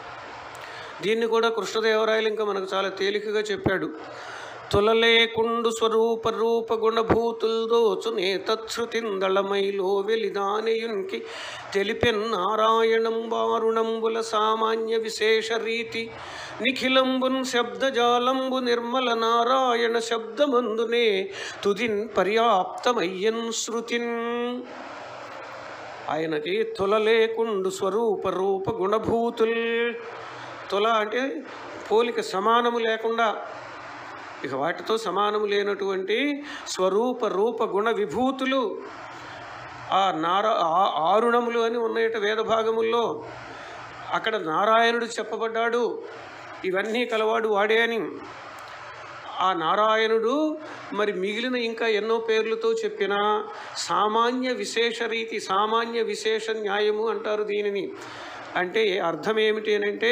దీన్ని కూడా కృష్ణదేవరాయలు ఇంకా మనకు చాలా తేలికగా చెప్పాడు తులలేకుండు స్వరూప రూప గుణభూతుల్ దోచునే తత్శ్రుతిందళమైలో వెలిదానయునికి తెలిపెన్ నారాయణం వారుణంబుల సామాన్య విశేష రీతి నిఖిలంబున్ శబ్దజాలంబు నిర్మల నారాయణ శబ్దమందునే తుదిన్ పర్యాప్తమయ్యన్ శృతిన్ ఆయనకి తులలేకుండు స్వరూప రూప గుణభూతుల్ తుల అంటే పోలిక సమానము లేకుండా ఇక వాటితో సమానము లేనటువంటి స్వరూప రూప గుణ విభూతులు ఆ నారా ఆ- ఆరుణములు అని ఉన్నాయట వేద భాగముల్లో అక్కడ నారాయణుడు చెప్పబడ్డాడు ఇవన్నీ కలవాడు వాడే అని ఆ నారాయణుడు మరి మిగిలిన ఇంకా ఎన్నో పేర్లతో చెప్పిన సామాన్య విశేష రీతి సామాన్య విశేష న్యాయము అంటారు దీనిని అంటే అర్థం ఏమిటి అని అంటే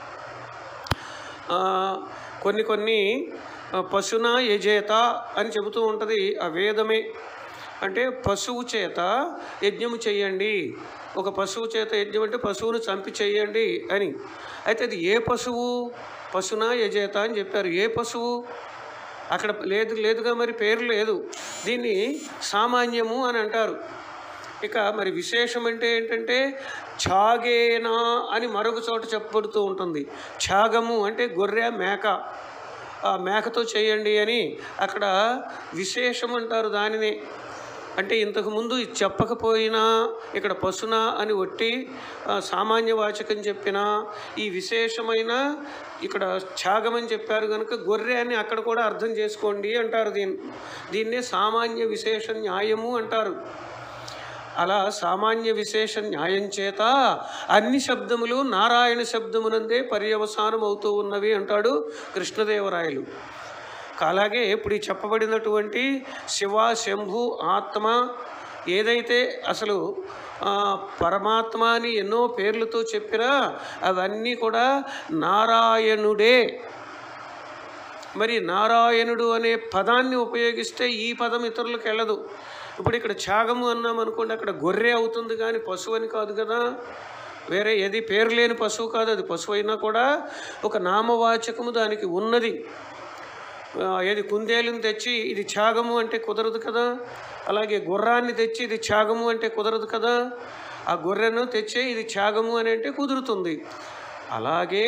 ఆ, కొన్ని కొన్ని ఆ, పశున యజేత అని చెబుతూ ఉంటుంది ఆ వేదమే అంటే పశువు చేత యజ్ఞము చేయండి ఒక పశువు చేత యజ్ఞం అంటే పశువును చంపి చేయండి అని అయితే అది ఏ పశువు పశున యజేత అని చెప్పారు ఏ పశువు అక్కడ లేదు లేదుగా మరి పేరు లేదు దీన్ని సామాన్యము అని అంటారు ఇక మరి విశేషం అంటే ఏంటంటే ఛాగేనా అని మరొక చోట చెప్పబడుతూ ఉంటుంది ఛాగము అంటే గొర్రె మేక ఆ మేకతో చేయండి అని అక్కడ విశేషం అంటారు దానిని అంటే ఇంతకుముందు ఇది చెప్పకపోయినా ఇక్కడ పశున అని ఒట్టి ఆ, సామాన్య వాచకం చెప్పిన ఈ విశేషమైన ఇక్కడ త్యాగమని చెప్పారు కనుక గొర్రె అని అక్కడ కూడా అర్థం చేసుకోండి అంటారు దీన్ని దీన్నే సామాన్య విశేష న్యాయము అంటారు అలా సామాన్య విశేష న్యాయం చేత అన్ని శబ్దములు నారాయణ శబ్దమునందే పర్యవసానం అవుతూ ఉన్నవి అంటాడు కృష్ణదేవరాయలు అలాగే ఇప్పుడు ఈ చెప్పబడినటువంటి శివ శంభు ఆత్మ ఏదైతే అసలు ఆ, పరమాత్మ అని ఎన్నో పేర్లతో చెప్పినా అవన్నీ కూడా నారాయణుడే మరి నారాయణుడు అనే పదాన్ని ఉపయోగిస్తే ఈ పదం ఇతరులకు వెళ్ళదు ఇప్పుడు ఇక్కడ త్యాగము అన్నాం అనుకోండి అక్కడ గొర్రె అవుతుంది కానీ పశువు అని కాదు కదా వేరే ఏది పేరు లేని పశువు కాదు అది పశువు అయినా కూడా ఒక నామవాచకము దానికి ఉన్నది ఆ, ఏది కుందేలుని తెచ్చి ఇది త్యాగము అంటే కుదరదు కదా అలాగే గుర్రాన్ని తెచ్చి ఇది త్యాగము అంటే కుదరదు కదా ఆ గొర్రెను తెచ్చే ఇది త్యాగము అని అంటే కుదురుతుంది అలాగే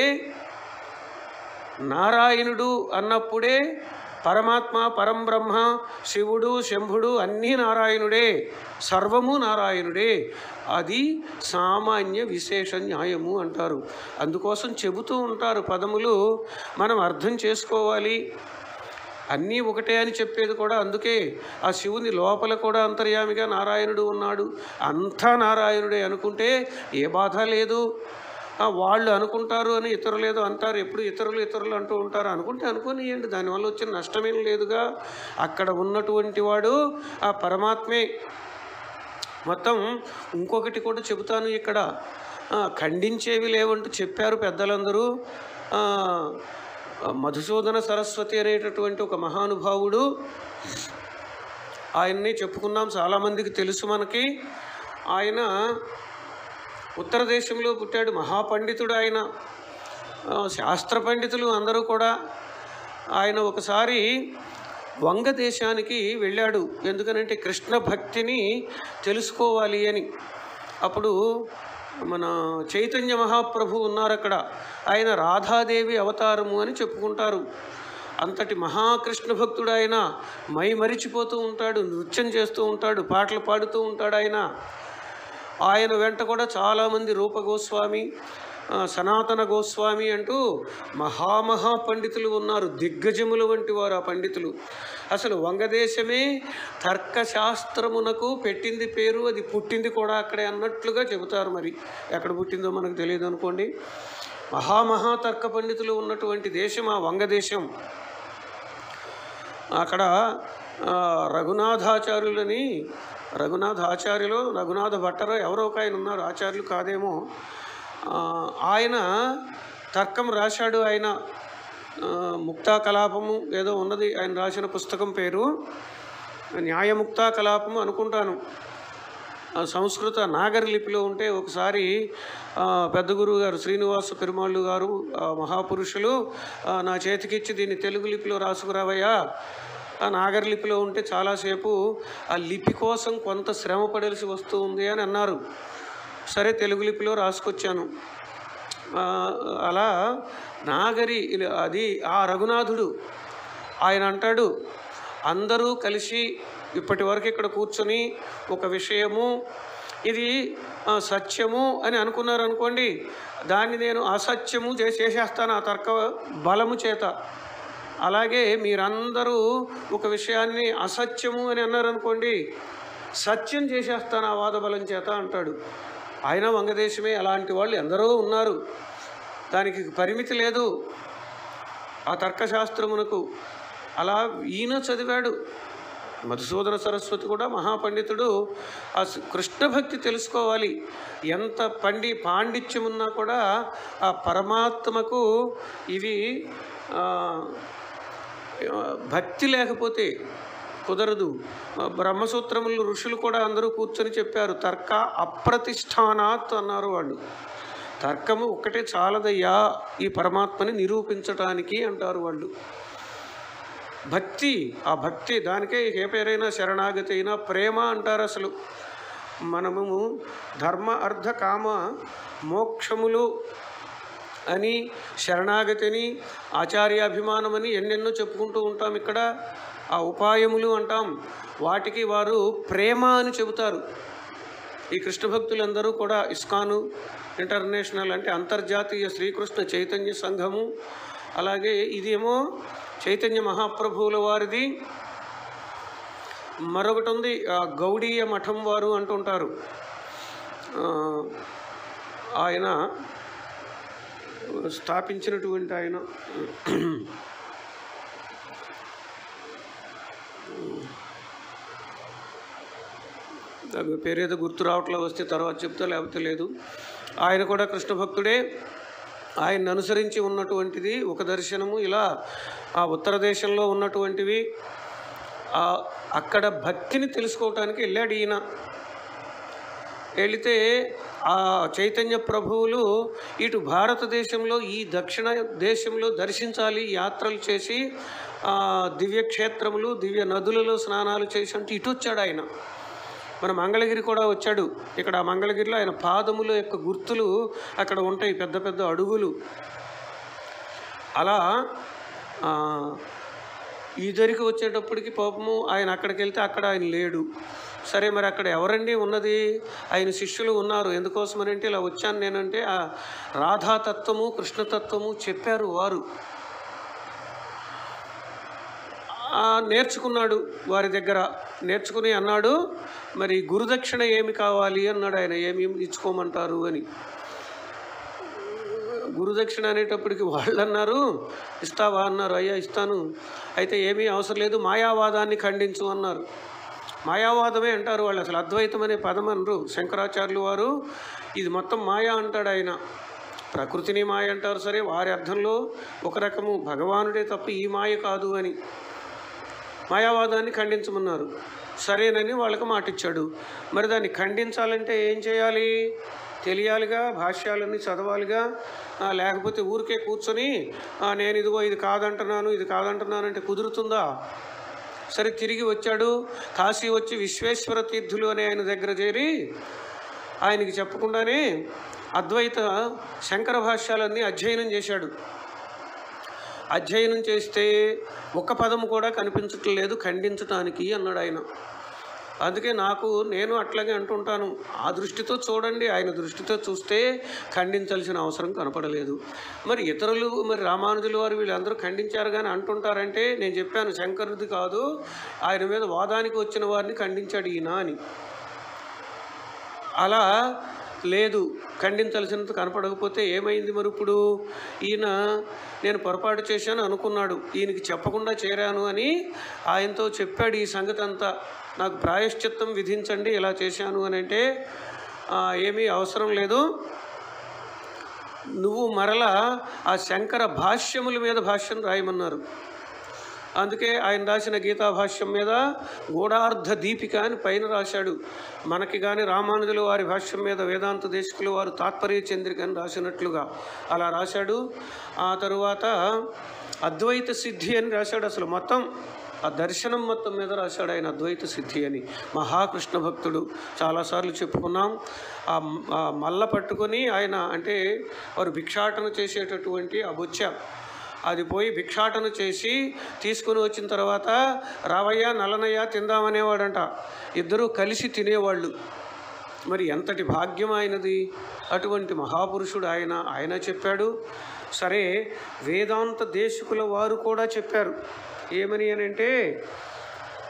నారాయణుడు అన్నప్పుడే పరమాత్మ పరంబ్రహ్మ శివుడు శంభుడు అన్నీ నారాయణుడే సర్వము నారాయణుడే అది సామాన్య విశేష న్యాయము అంటారు అందుకోసం చెబుతూ ఉంటారు పదములు మనం అర్థం చేసుకోవాలి అన్నీ ఒకటే అని చెప్పేది కూడా అందుకే ఆ శివుని లోపల కూడా అంతర్యామిగా నారాయణుడు ఉన్నాడు అంతా నారాయణుడే అనుకుంటే ఏ బాధ లేదు ఆ, వాళ్ళు అనుకుంటారు అని ఇతరులు ఏదో అంటారు ఎప్పుడు ఇతరులు ఇతరులు అంటూ ఉంటారు అనుకుంటే అనుకోనియండి దానివల్ల వచ్చిన నష్టమేం లేదుగా అక్కడ ఉన్నటువంటి వాడు ఆ పరమాత్మే మొత్తం ఇంకొకటి కూడా చెబుతాను ఇక్కడ ఆ, ఖండించేవి లేవంటూ చెప్పారు పెద్దలందరూ ఆ, మధుసూదన సరస్వతి అనేటటువంటి ఒక మహానుభావుడు ఆయన్ని చెప్పుకున్నాం చాలామందికి తెలుసు మనకి ఆయన ఉత్తర దేశంలో పుట్టాడు మహాపండితుడు ఆయన ఆ, శాస్త్ర పండితులు అందరూ కూడా ఆయన ఒకసారి వంగ దేశానికి వెళ్ళాడు ఎందుకనంటే కృష్ణ భక్తిని తెలుసుకోవాలి అని అప్పుడు మన చైతన్య మహాప్రభు ఉన్నారు అక్కడ ఆయన రాధాదేవి అవతారము అని చెప్పుకుంటారు అంతటి మహాకృష్ణ భక్తుడు ఆయన మై మరిచిపోతూ ఉంటాడు నృత్యం చేస్తూ ఉంటాడు పాటలు పాడుతూ ఉంటాడు ఆయన ఆయన వెంట కూడా చాలామంది రూప గోస్వామి ఆ, సనాతన గోస్వామి అంటూ మహామహా పండితులు ఉన్నారు దిగ్గజములు వంటి వారు ఆ పండితులు అసలు వంగదేశమే తర్కశాస్త్రమునకు పెట్టింది పేరు అది పుట్టింది కూడా అక్కడే అన్నట్లుగా చెబుతారు మరి ఎక్కడ పుట్టిందో మనకు తెలియదు అనుకోండి మహామహా తర్క పండితులు ఉన్నటువంటి దేశం ఆ వంగదేశం అక్కడ ఆ, రఘునాథాచార్యులని రఘునాథ ఆచార్యులు రఘునాథ భట్టరో ఎవరో ఒక ఆయన ఉన్నారు ఆచార్యులు కాదేమో ఆ, ఆయన తర్కం రాశాడు ఆయన ఆ, ముక్తా కలాపము ఏదో ఉన్నది ఆయన రాసిన పుస్తకం పేరు న్యాయముక్తా కలాపము అనుకుంటాను ఆ సంస్కృత నాగరి లిపిలో ఉంటే ఒకసారి ఆ, పెద్ద గురువు గారు శ్రీనివాస పెరుమాళ్ళు గారు ఆ, మహాపురుషులు ఆ, నా చేతికిచ్చి దీన్ని తెలుగు లిపిలో రాసుకురావయ్యా ఆ నాగరి లిపిలో ఉంటే చాలాసేపు ఆ లిపి కోసం కొంత శ్రమ పడాల్సి వస్తూ ఉంది అని అన్నారు సరే తెలుగు లిపిలో రాసుకొచ్చాను ఆ, అలా నాగరి ఇలా- అది ఆ రఘునాథుడు ఆయన అంటాడు అందరూ కలిసి ఇప్పటి వరకు ఇక్కడ కూర్చొని ఒక విషయము ఇది ఆ, సత్యము అని అనుకున్నారు అనుకోండి దాన్ని నేను అసత్యము చే- చేసేస్తాను ఆ తర్క బలము చేత అలాగే మీరందరూ ఒక విషయాన్ని అసత్యము అని అన్నారనుకోండి సత్యం చేసేస్తాను ఆ వాదబలం చేత అంటాడు ఆయన వంగదేశమే అలాంటి వాళ్ళు ఎందరో ఉన్నారు దానికి పరిమితి లేదు ఆ తర్కశాస్త్రమునకు అలా ఈయన చదివాడు మధుసూదన సరస్వతి కూడా మహాపండితుడు ఆ స్- కృష్ణ భక్తి తెలుసుకోవాలి ఎంత పండి పాండిత్యం ఉన్నా కూడా ఆ పరమాత్మకు ఇవి ఆ, భక్తి లేకపోతే కుదరదు బ్రహ్మసూత్రములు ఋషులు కూడా అందరూ కూర్చొని చెప్పారు తర్క అప్రతిష్టానాత్ అన్నారు వాళ్ళు తర్కము ఒక్కటే చాలదయ్యా ఈ పరమాత్మని నిరూపించటానికి అంటారు వాళ్ళు భక్తి ఆ భక్తి దానికే ఏ పేరైనా శరణాగతి అయినా ప్రేమ అంటారు అసలు మనము ధర్మ అర్థ కామ మోక్షములు అని శరణాగతిని ఆచార్యాభిమానమని ఎన్నెన్నో చెప్పుకుంటూ ఉంటాం ఇక్కడ ఆ ఉపాయములు అంటాం వాటికి వారు ప్రేమ అని చెబుతారు ఈ కృష్ణ భక్తులందరూ కూడా ఇస్కాను ఇంటర్నేషనల్ అంటే అంతర్జాతీయ శ్రీకృష్ణ చైతన్య సంఘము అలాగే ఇదేమో చైతన్య మహాప్రభువుల వారిది మరొకటి ఉంది ఆ గౌడీయ మఠం వారు అంటుంటారు ఆ, ఆయన స్థాపించినటువంటి ఆయన నాకు పేరేదో గుర్తు రావట్లే వస్తే తర్వాత చెప్తా లేకపోతే లేదు ఆయన కూడా కృష్ణ భక్తుడే ఆయన్ని అనుసరించి ఉన్నటువంటిది ఒక దర్శనము ఇలా ఆ ఉత్తర దేశంలో ఉన్నటువంటివి ఆ అక్కడ భక్తిని తెలుసుకోవటానికి వెళ్ళాడు ఈయన వెళితే ఆ చైతన్య ప్రభువులు ఇటు భారతదేశంలో ఈ దక్షిణ దేశంలో దర్శించాలి యాత్రలు చేసి ఆ, దివ్యక్షేత్రములు దివ్య నదులలో స్నానాలు చేసి అంటే ఇటు వచ్చాడు ఆయన మన మంగళగిరి కూడా వచ్చాడు ఇక్కడ ఆ మంగళగిరిలో ఆయన పాదముల యొక్క గుర్తులు అక్కడ ఉంటాయి పెద్ద పెద్ద అడుగులు అలా ఆ, ఈ దరికి వచ్చేటప్పటికి పాపము ఆయన అక్కడికి వెళ్తే అక్కడ ఆయన లేడు సరే మరి అక్కడ ఎవరండి ఉన్నది ఆయన శిష్యులు ఉన్నారు ఎందుకోసమని అంటే ఇలా వచ్చాను నేనంటే ఆ రాధాతత్వము కృష్ణతత్వము చెప్పారు వారు ఆ, నేర్చుకున్నాడు వారి దగ్గర నేర్చుకుని అన్నాడు మరి గురుదక్షిణ ఏమి కావాలి అన్నాడు ఆయన ఏమి ఇచ్చుకోమంటారు అని గురుదక్షిణ అనేటప్పటికి వాళ్ళు అన్నారు ఇస్తావా అన్నారు అయ్యా ఇస్తాను అయితే ఏమీ అవసరం లేదు మాయావాదాన్ని ఖండించు అన్నారు మాయావాదమే అంటారు వాళ్ళు అసలు అద్వైతం అనే పదం అనరు శంకరాచార్యులు వారు ఇది మొత్తం మాయా అంటాడు ఆయన ప్రకృతిని మాయ అంటారు సరే వారి అర్థంలో ఒక రకము భగవానుడే తప్ప ఈ మాయ కాదు అని మాయావాదాన్ని ఖండించమన్నారు సరేనని వాళ్ళకి మాట ఇచ్చాడు మరి దాన్ని ఖండించాలంటే ఏం చేయాలి తెలియాలిగా భాష్యాలన్నీ చదవాలిగా ఆ, లేకపోతే ఊరికే కూర్చొని ఆ, నేను ఇదిగో ఇది కాదంటున్నాను ఇది కాదంటున్నాను అంటే కుదురుతుందా సరే తిరిగి వచ్చాడు కాశీ వచ్చి విశ్వేశ్వర తీర్థులు అనే ఆయన దగ్గర చేరి ఆయనకి చెప్పకుండానే అద్వైత శంకర భాష్యాలన్నీ అధ్యయనం చేశాడు అధ్యయనం చేస్తే ఒక్క పదం కూడా కనిపించటం లేదు ఖండించటానికి అన్నాడు ఆయన అందుకే నాకు నేను అట్లాగే అంటుంటాను ఆ దృష్టితో చూడండి ఆయన దృష్టితో చూస్తే ఖండించాల్సిన అవసరం కనపడలేదు మరి ఇతరులు మరి రామానుజుల వారు వీళ్ళందరూ ఖండించారు కానీ అంటుంటారంటే నేను చెప్పాను శంకరుది కాదు ఆయన మీద వాదానికి వచ్చిన వారిని ఖండించాడు ఈయన అని అలా లేదు ఖండించాల్సినంత కనపడకపోతే ఏమైంది మరి ఇప్పుడు ఈయన నేను పొరపాటు చేశాను అనుకున్నాడు ఈయనకి చెప్పకుండా చేరాను అని ఆయనతో చెప్పాడు ఈ సంగతి అంతా నాకు ప్రాయశ్చిత్తం విధించండి ఇలా చేశాను అని అంటే "ఆ, ఏమీ అవసరం లేదు నువ్వు మరలా ఆ శంకర భాష్యముల మీద భాష్యం రాయమన్నారు అందుకే ఆయన రాసిన గీతా భాష్యం మీద గూఢార్థ దీపిక అని పైన రాశాడు మనకి కానీ రామానుజుల వారి భాష్యం మీద వేదాంత దేశకులు వారు తాత్పర్య చంద్రిక అని రాసినట్లుగా అలా రాశాడు ఆ తరువాత అద్వైత సిద్ధి అని రాశాడు అసలు మొత్తం ఆ దర్శనం మొత్తం మీద రాశాడు ఆయన అద్వైత సిద్ధి అని మహాకృష్ణ భక్తుడు చాలాసార్లు చెప్పుకున్నాం ఆ మ- ఆ మల్ల పట్టుకొని ఆయన అంటే వారు భిక్షాటన చేసేటటువంటి ఆ బొచ్చ అది పోయి భిక్షాటన చేసి తీసుకుని వచ్చిన తర్వాత రావయ్య నల్లనయ్య తిందామనేవాడంట ఇద్దరూ కలిసి తినేవాళ్ళు మరి ఎంతటి భాగ్యం ఆయనది అటువంటి మహాపురుషుడు ఆయన ఆయన చెప్పాడు సరే వేదాంత దేశకుల వారు కూడా చెప్పారు ఏమని అని అంటే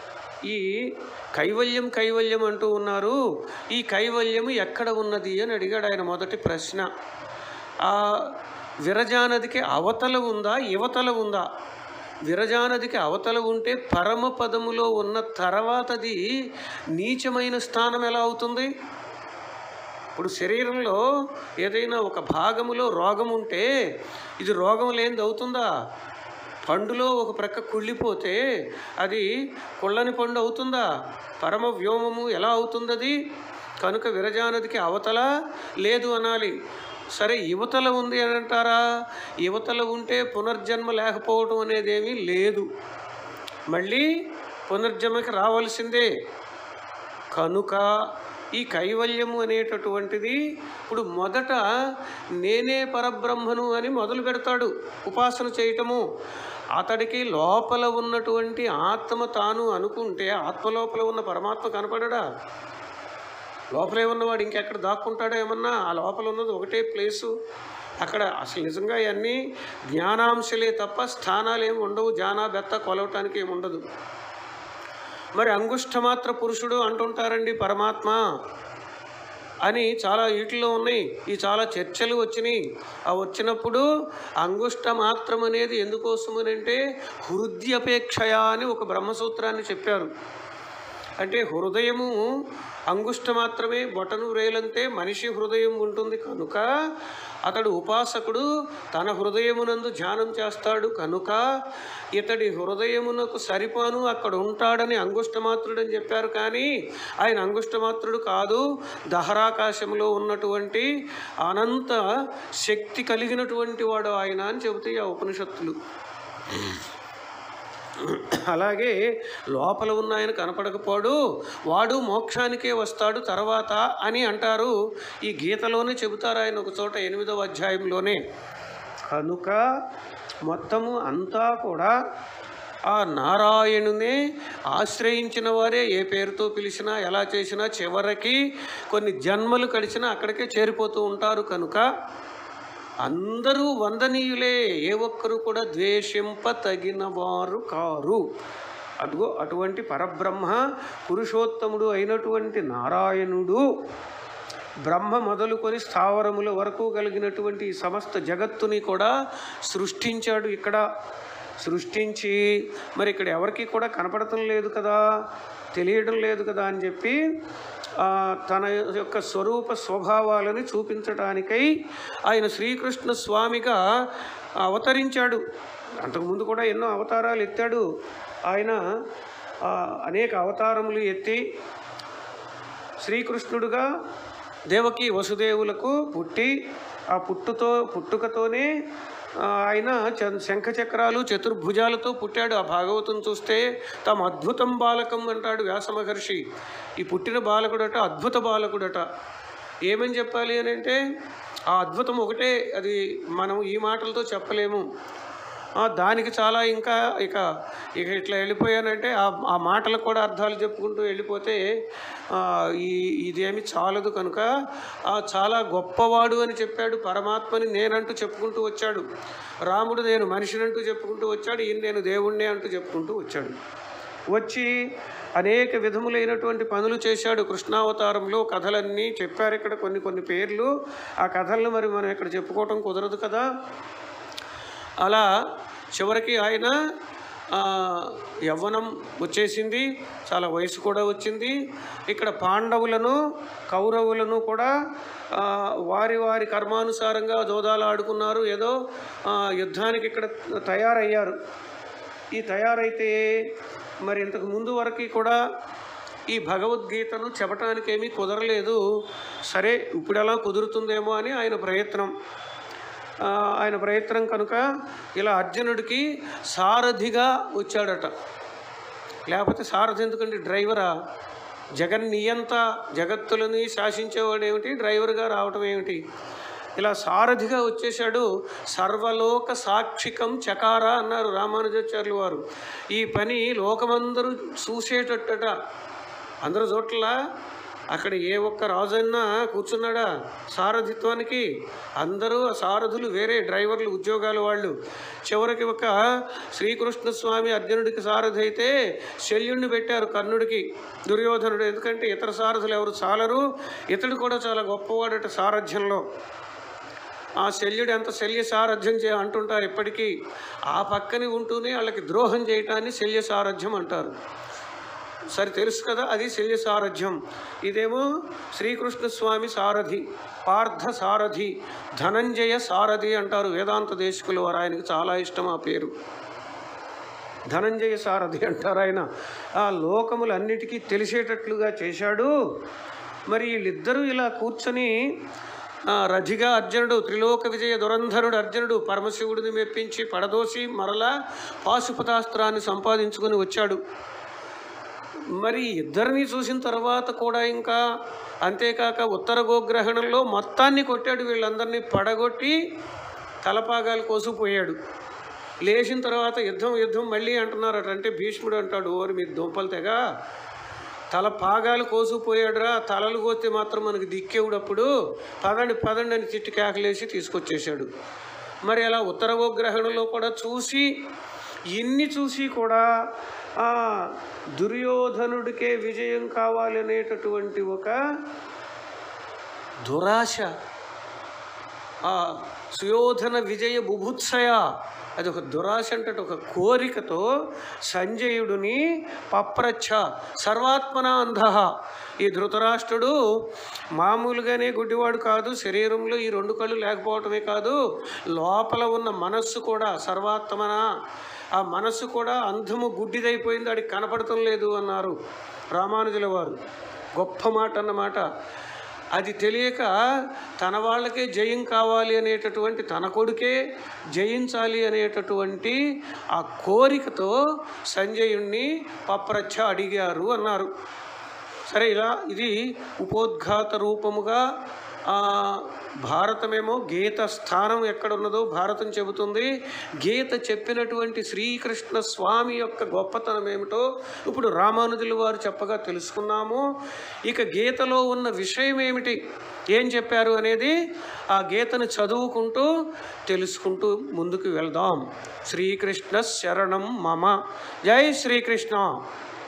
ఈ కైవల్యం కైవల్యం అంటూ ఉన్నారు ఈ కైవల్యం ఎక్కడ ఉన్నది అని అడిగాడు ఆయన మొదటి ప్రశ్న ఆ విరజానదికి అవతల ఉందా యువతల ఉందా విరజానదికి అవతల ఉంటే పరమ పదములో ఉన్న తర్వాతది నీచమైన స్థానం ఎలా అవుతుంది ఇప్పుడు శరీరంలో ఏదైనా ఒక భాగములో రోగం ఉంటే ఇది రోగం లేనిది అవుతుందా పండులో ఒక ప్రక్క కుళ్ళిపోతే అది కుళ్ళని పండు అవుతుందా పరమ వ్యోమము ఎలా అవుతుంది అది కనుక విరజానదికి అవతల లేదు అనాలి సరే యువతల ఉంది అని అంటారా యువతల ఉంటే పునర్జన్మ లేకపోవడం అనేది ఏమీ లేదు మళ్ళీ పునర్జన్మకి రావాల్సిందే కనుక ఈ కైవల్యము అనేటటువంటిది ఇప్పుడు మొదట నేనే పరబ్రహ్మను అని మొదలు పెడతాడు ఉపాసన చేయటము అతడికి లోపల ఉన్నటువంటి ఆత్మ తాను అనుకుంటే ఆత్మ లోపల ఉన్న పరమాత్మ కనపడడా లోపలే ఉన్నవాడు ఇంకెక్కడ దాక్కుంటాడో ఏమన్నా ఆ లోపల ఉన్నది ఒకటే ప్లేసు అక్కడ అసలు నిజంగా ఇవన్నీ జ్ఞానాంశలే తప్ప స్థానాలు ఏమి ఉండవు జానా బెత్త కొలవటానికి ఏమి ఉండదు మరి అంగుష్ఠమాత్ర పురుషుడు అంటుంటారండి పరమాత్మ అని చాలా వీటిలో ఉన్నాయి ఈ చాలా చర్చలు వచ్చినాయి ఆ వచ్చినప్పుడు అంగుష్ట మాత్రం అనేది ఎందుకోసం అని అంటే హృదయపేక్షయ అని ఒక బ్రహ్మసూత్రాన్ని చెప్పారు అంటే హృదయము అంగుష్ట మాత్రమే బొటను రేలంతే మనిషి హృదయం ఉంటుంది కనుక అతడు ఉపాసకుడు తన హృదయమునందు ధ్యానం చేస్తాడు కనుక ఇతడి హృదయమునకు సరిపాను అక్కడ ఉంటాడని అంగుష్టమాత్రుడు అని చెప్పారు కానీ ఆయన అంగుష్టమాత్రుడు కాదు దహరాకాశంలో ఉన్నటువంటి అనంత శక్తి కలిగినటువంటి వాడు ఆయన అని చెబుతాయి ఆ ఉపనిషత్తులు అలాగే లోపల ఉన్న ఆయన కనపడకపోడు వాడు మోక్షానికే వస్తాడు తర్వాత అని అంటారు ఈ గీతలోనే చెబుతారు ఆయన ఒక చోట ఎనిమిదవ అధ్యాయంలోనే కనుక మొత్తము అంతా కూడా ఆ నారాయణునే ఆశ్రయించిన వారే ఏ పేరుతో పిలిచినా ఎలా చేసినా చివరికి కొన్ని జన్మలు కడిచినా అక్కడికే చేరిపోతూ ఉంటారు కనుక అందరూ వందనీయులే ఏ ఒక్కరు కూడా ద్వేషింప తగిన వారు కారు అదిగో అటువంటి పరబ్రహ్మ పురుషోత్తముడు అయినటువంటి నారాయణుడు బ్రహ్మ మొదలుకొని స్థావరముల వరకు కలిగినటువంటి ఈ సమస్త జగత్తుని కూడా సృష్టించాడు ఇక్కడ సృష్టించి మరి ఇక్కడ ఎవరికి కూడా కనపడటం లేదు కదా తెలియడం లేదు కదా అని చెప్పి ఆ, తన యొక్క స్వరూప స్వభావాలను చూపించడానికై ఆయన శ్రీకృష్ణ స్వామిగా అవతరించాడు అంతకుముందు కూడా ఎన్నో అవతారాలు ఎత్తాడు ఆయన ఆ, అనేక అవతారములు ఎత్తి శ్రీకృష్ణుడుగా దేవకి వసుదేవులకు పుట్టి ఆ పుట్టుతో పుట్టుకతోనే ఆ, ఆయన చ- శంఖ చక్రాలు చతుర్భుజాలతో పుట్టాడు ఆ భాగవతం చూస్తే తమ అద్భుతం బాలకం అంటాడు వ్యాస మహర్షి ఈ పుట్టిన బాలకుడట అద్భుత బాలకుడట ఏమని చెప్పాలి అని అంటే ఆ అద్భుతం ఒకటే అది మనం ఈ మాటలతో చెప్పలేము ఆ, దానికి చాలా ఇంకా ఇక ఇక ఇట్లా వెళ్ళిపోయానంటే ఆ ఆ మాటలకు కూడా అర్థాలు చెప్పుకుంటూ వెళ్ళిపోతే ఆ, ఈ ఇదేమి చాలదు కనుక ఆ, చాలా గొప్పవాడు అని చెప్పాడు పరమాత్మని నేనంటూ చెప్పుకుంటూ వచ్చాడు రాముడు నేను మనిషినంటూ చెప్పుకుంటూ వచ్చాడు ఈయన నేను దేవుణ్ణే అంటూ చెప్పుకుంటూ వచ్చాడు వచ్చి అనేక విధములైనటువంటి పనులు చేశాడు కృష్ణావతారంలో కథలన్నీ చెప్పారు ఇక్కడ కొన్ని కొన్ని పేర్లు ఆ కథలను మరి మనం ఇక్కడ చెప్పుకోవటం కుదరదు కదా అలా చివరికి ఆయన ఆ, యవ్వనం వచ్చేసింది చాలా వయసు కూడా వచ్చింది ఇక్కడ పాండవులను కౌరవులను కూడా ఆ, వారి వారి కర్మానుసారంగా జోదాలు ఆడుకున్నారు ఏదో ఆ, యుద్ధానికి ఇక్కడ తయారయ్యారు ఈ తయారైతే మరి ఇంతకు ముందు వరకు కూడా ఈ భగవద్గీతను చెప్పటానికి ఏమీ కుదరలేదు సరే ఇప్పుడు ఎలా కుదురుతుందేమో అని ఆయన ప్రయత్నం ఆ, ఆయన ప్రయత్నం కనుక ఇలా అర్జునుడికి సారథిగా వచ్చాడట లేకపోతే సారథి ఎందుకండి డ్రైవరా జగన్ నియంత జగత్తులని శాసించేవాడు ఏమిటి డ్రైవర్గా రావటం ఏమిటి ఇలా సారథిగా వచ్చేసాడు సర్వలోక సాక్షికం చకార అన్నారు రామానుజాచార్యులు వారు ఈ పని లోకమందరూ చూసేటట్టట అందరూ చోట్ల అక్కడ ఏ ఒక్క రాజైనా కూర్చున్నాడా సారథిత్వానికి అందరూ ఆ సారథులు వేరే డ్రైవర్లు ఉద్యోగాలు వాళ్ళు చివరికి ఒక శ్రీకృష్ణ స్వామి అర్జునుడికి సారథి అయితే శల్యుణ్ణి పెట్టారు కర్ణుడికి దుర్యోధనుడు ఎందుకంటే ఇతర సారథులు ఎవరు చాలరు ఇతడు కూడా చాలా గొప్పవాడట సారథ్యంలో ఆ శల్యుడు ఎంత శల్య సారథ్యం చే అంటుంటారు ఇప్పటికీ ఆ పక్కనే ఉంటూనే వాళ్ళకి ద్రోహం చేయటాన్ని శల్య సారథ్యం అంటారు సరే తెలుసు కదా అది శల్య సారథ్యం ఇదేమో శ్రీకృష్ణ స్వామి సారథి పార్థ సారథి ధనంజయ సారథి అంటారు వేదాంత దేశకులు వారు ఆయనకి చాలా ఇష్టం ఆ పేరు ధనంజయ సారథి అంటారు ఆయన ఆ లోకములన్నిటికీ తెలిసేటట్లుగా చేశాడు మరి వీళ్ళిద్దరూ ఇలా కూర్చొని ఆ, రథిగా అర్జునుడు త్రిలోక విజయ దురంధరుడు అర్జునుడు పరమశివుడిని మెప్పించి పడదోసి మరలా పాశుపతాస్త్రాన్ని సంపాదించుకొని వచ్చాడు మరి ఇద్దరిని చూసిన తర్వాత కూడా ఇంకా అంతేకాక ఉత్తర గోగ్రహణంలో మొత్తాన్ని కొట్టాడు వీళ్ళందరినీ పడగొట్టి తలపాగాలు కోసుకుపోయాడు లేచిన తర్వాత యుద్ధం యుద్ధం మళ్ళీ అంటున్నారట అంటే భీష్ముడు అంటాడు ఓరి మీరు దుంపలు తెగ తల పాగాలు కోసుకుపోయాడురా తలలు కోస్తే మాత్రం మనకి దిక్కేవుడప్పుడు పదండి పదండి అని తిట్టి కేకలేసి తీసుకొచ్చేసాడు మరి అలా ఉత్తర గోగ్రహణంలో కూడా చూసి ఇన్ని చూసి కూడా ఆ దుర్యోధనుడికే విజయం కావాలనేటటువంటి ఒక దురాశ ఆ సుయోధన విజయ బుభుత్సయ అది ఒక దురాశ అంటే ఒక కోరికతో సంజయుడిని పప్రచ్ఛ సర్వాత్మన అంధ ఈ ధృతరాష్ట్రుడు మామూలుగానే గుడ్డివాడు కాదు శరీరంలో ఈ రెండు కళ్ళు లేకపోవటమే కాదు లోపల ఉన్న మనస్సు కూడా సర్వాత్మన ఆ మనస్సు కూడా అంధము గుడ్డిదైపోయింది వాడికి కనపడటం లేదు అన్నారు రామానుజుల వారు గొప్ప మాట అన్నమాట అది తెలియక తన వాళ్ళకే జయం కావాలి అనేటటువంటి తన కొడుకే జయించాలి అనేటటువంటి ఆ కోరికతో సంజయుణ్ణి పప్రచ్ఛ అడిగారు అన్నారు సరే ఇలా ఇది ఉపోద్ఘాత రూపముగా ఆ, భారతమేమో గీత స్థానం ఎక్కడున్నదో భారతం చెబుతుంది గీత చెప్పినటువంటి శ్రీకృష్ణ స్వామి యొక్క గొప్పతనం ఏమిటో ఇప్పుడు రామానుజుల వారు చెప్పగా తెలుసుకున్నాము ఇక గీతలో ఉన్న విషయం ఏమిటి ఏం చెప్పారు అనేది ఆ గీతను చదువుకుంటూ తెలుసుకుంటూ ముందుకు వెళ్దాం శ్రీకృష్ణ శరణం మమ జై శ్రీకృష్ణ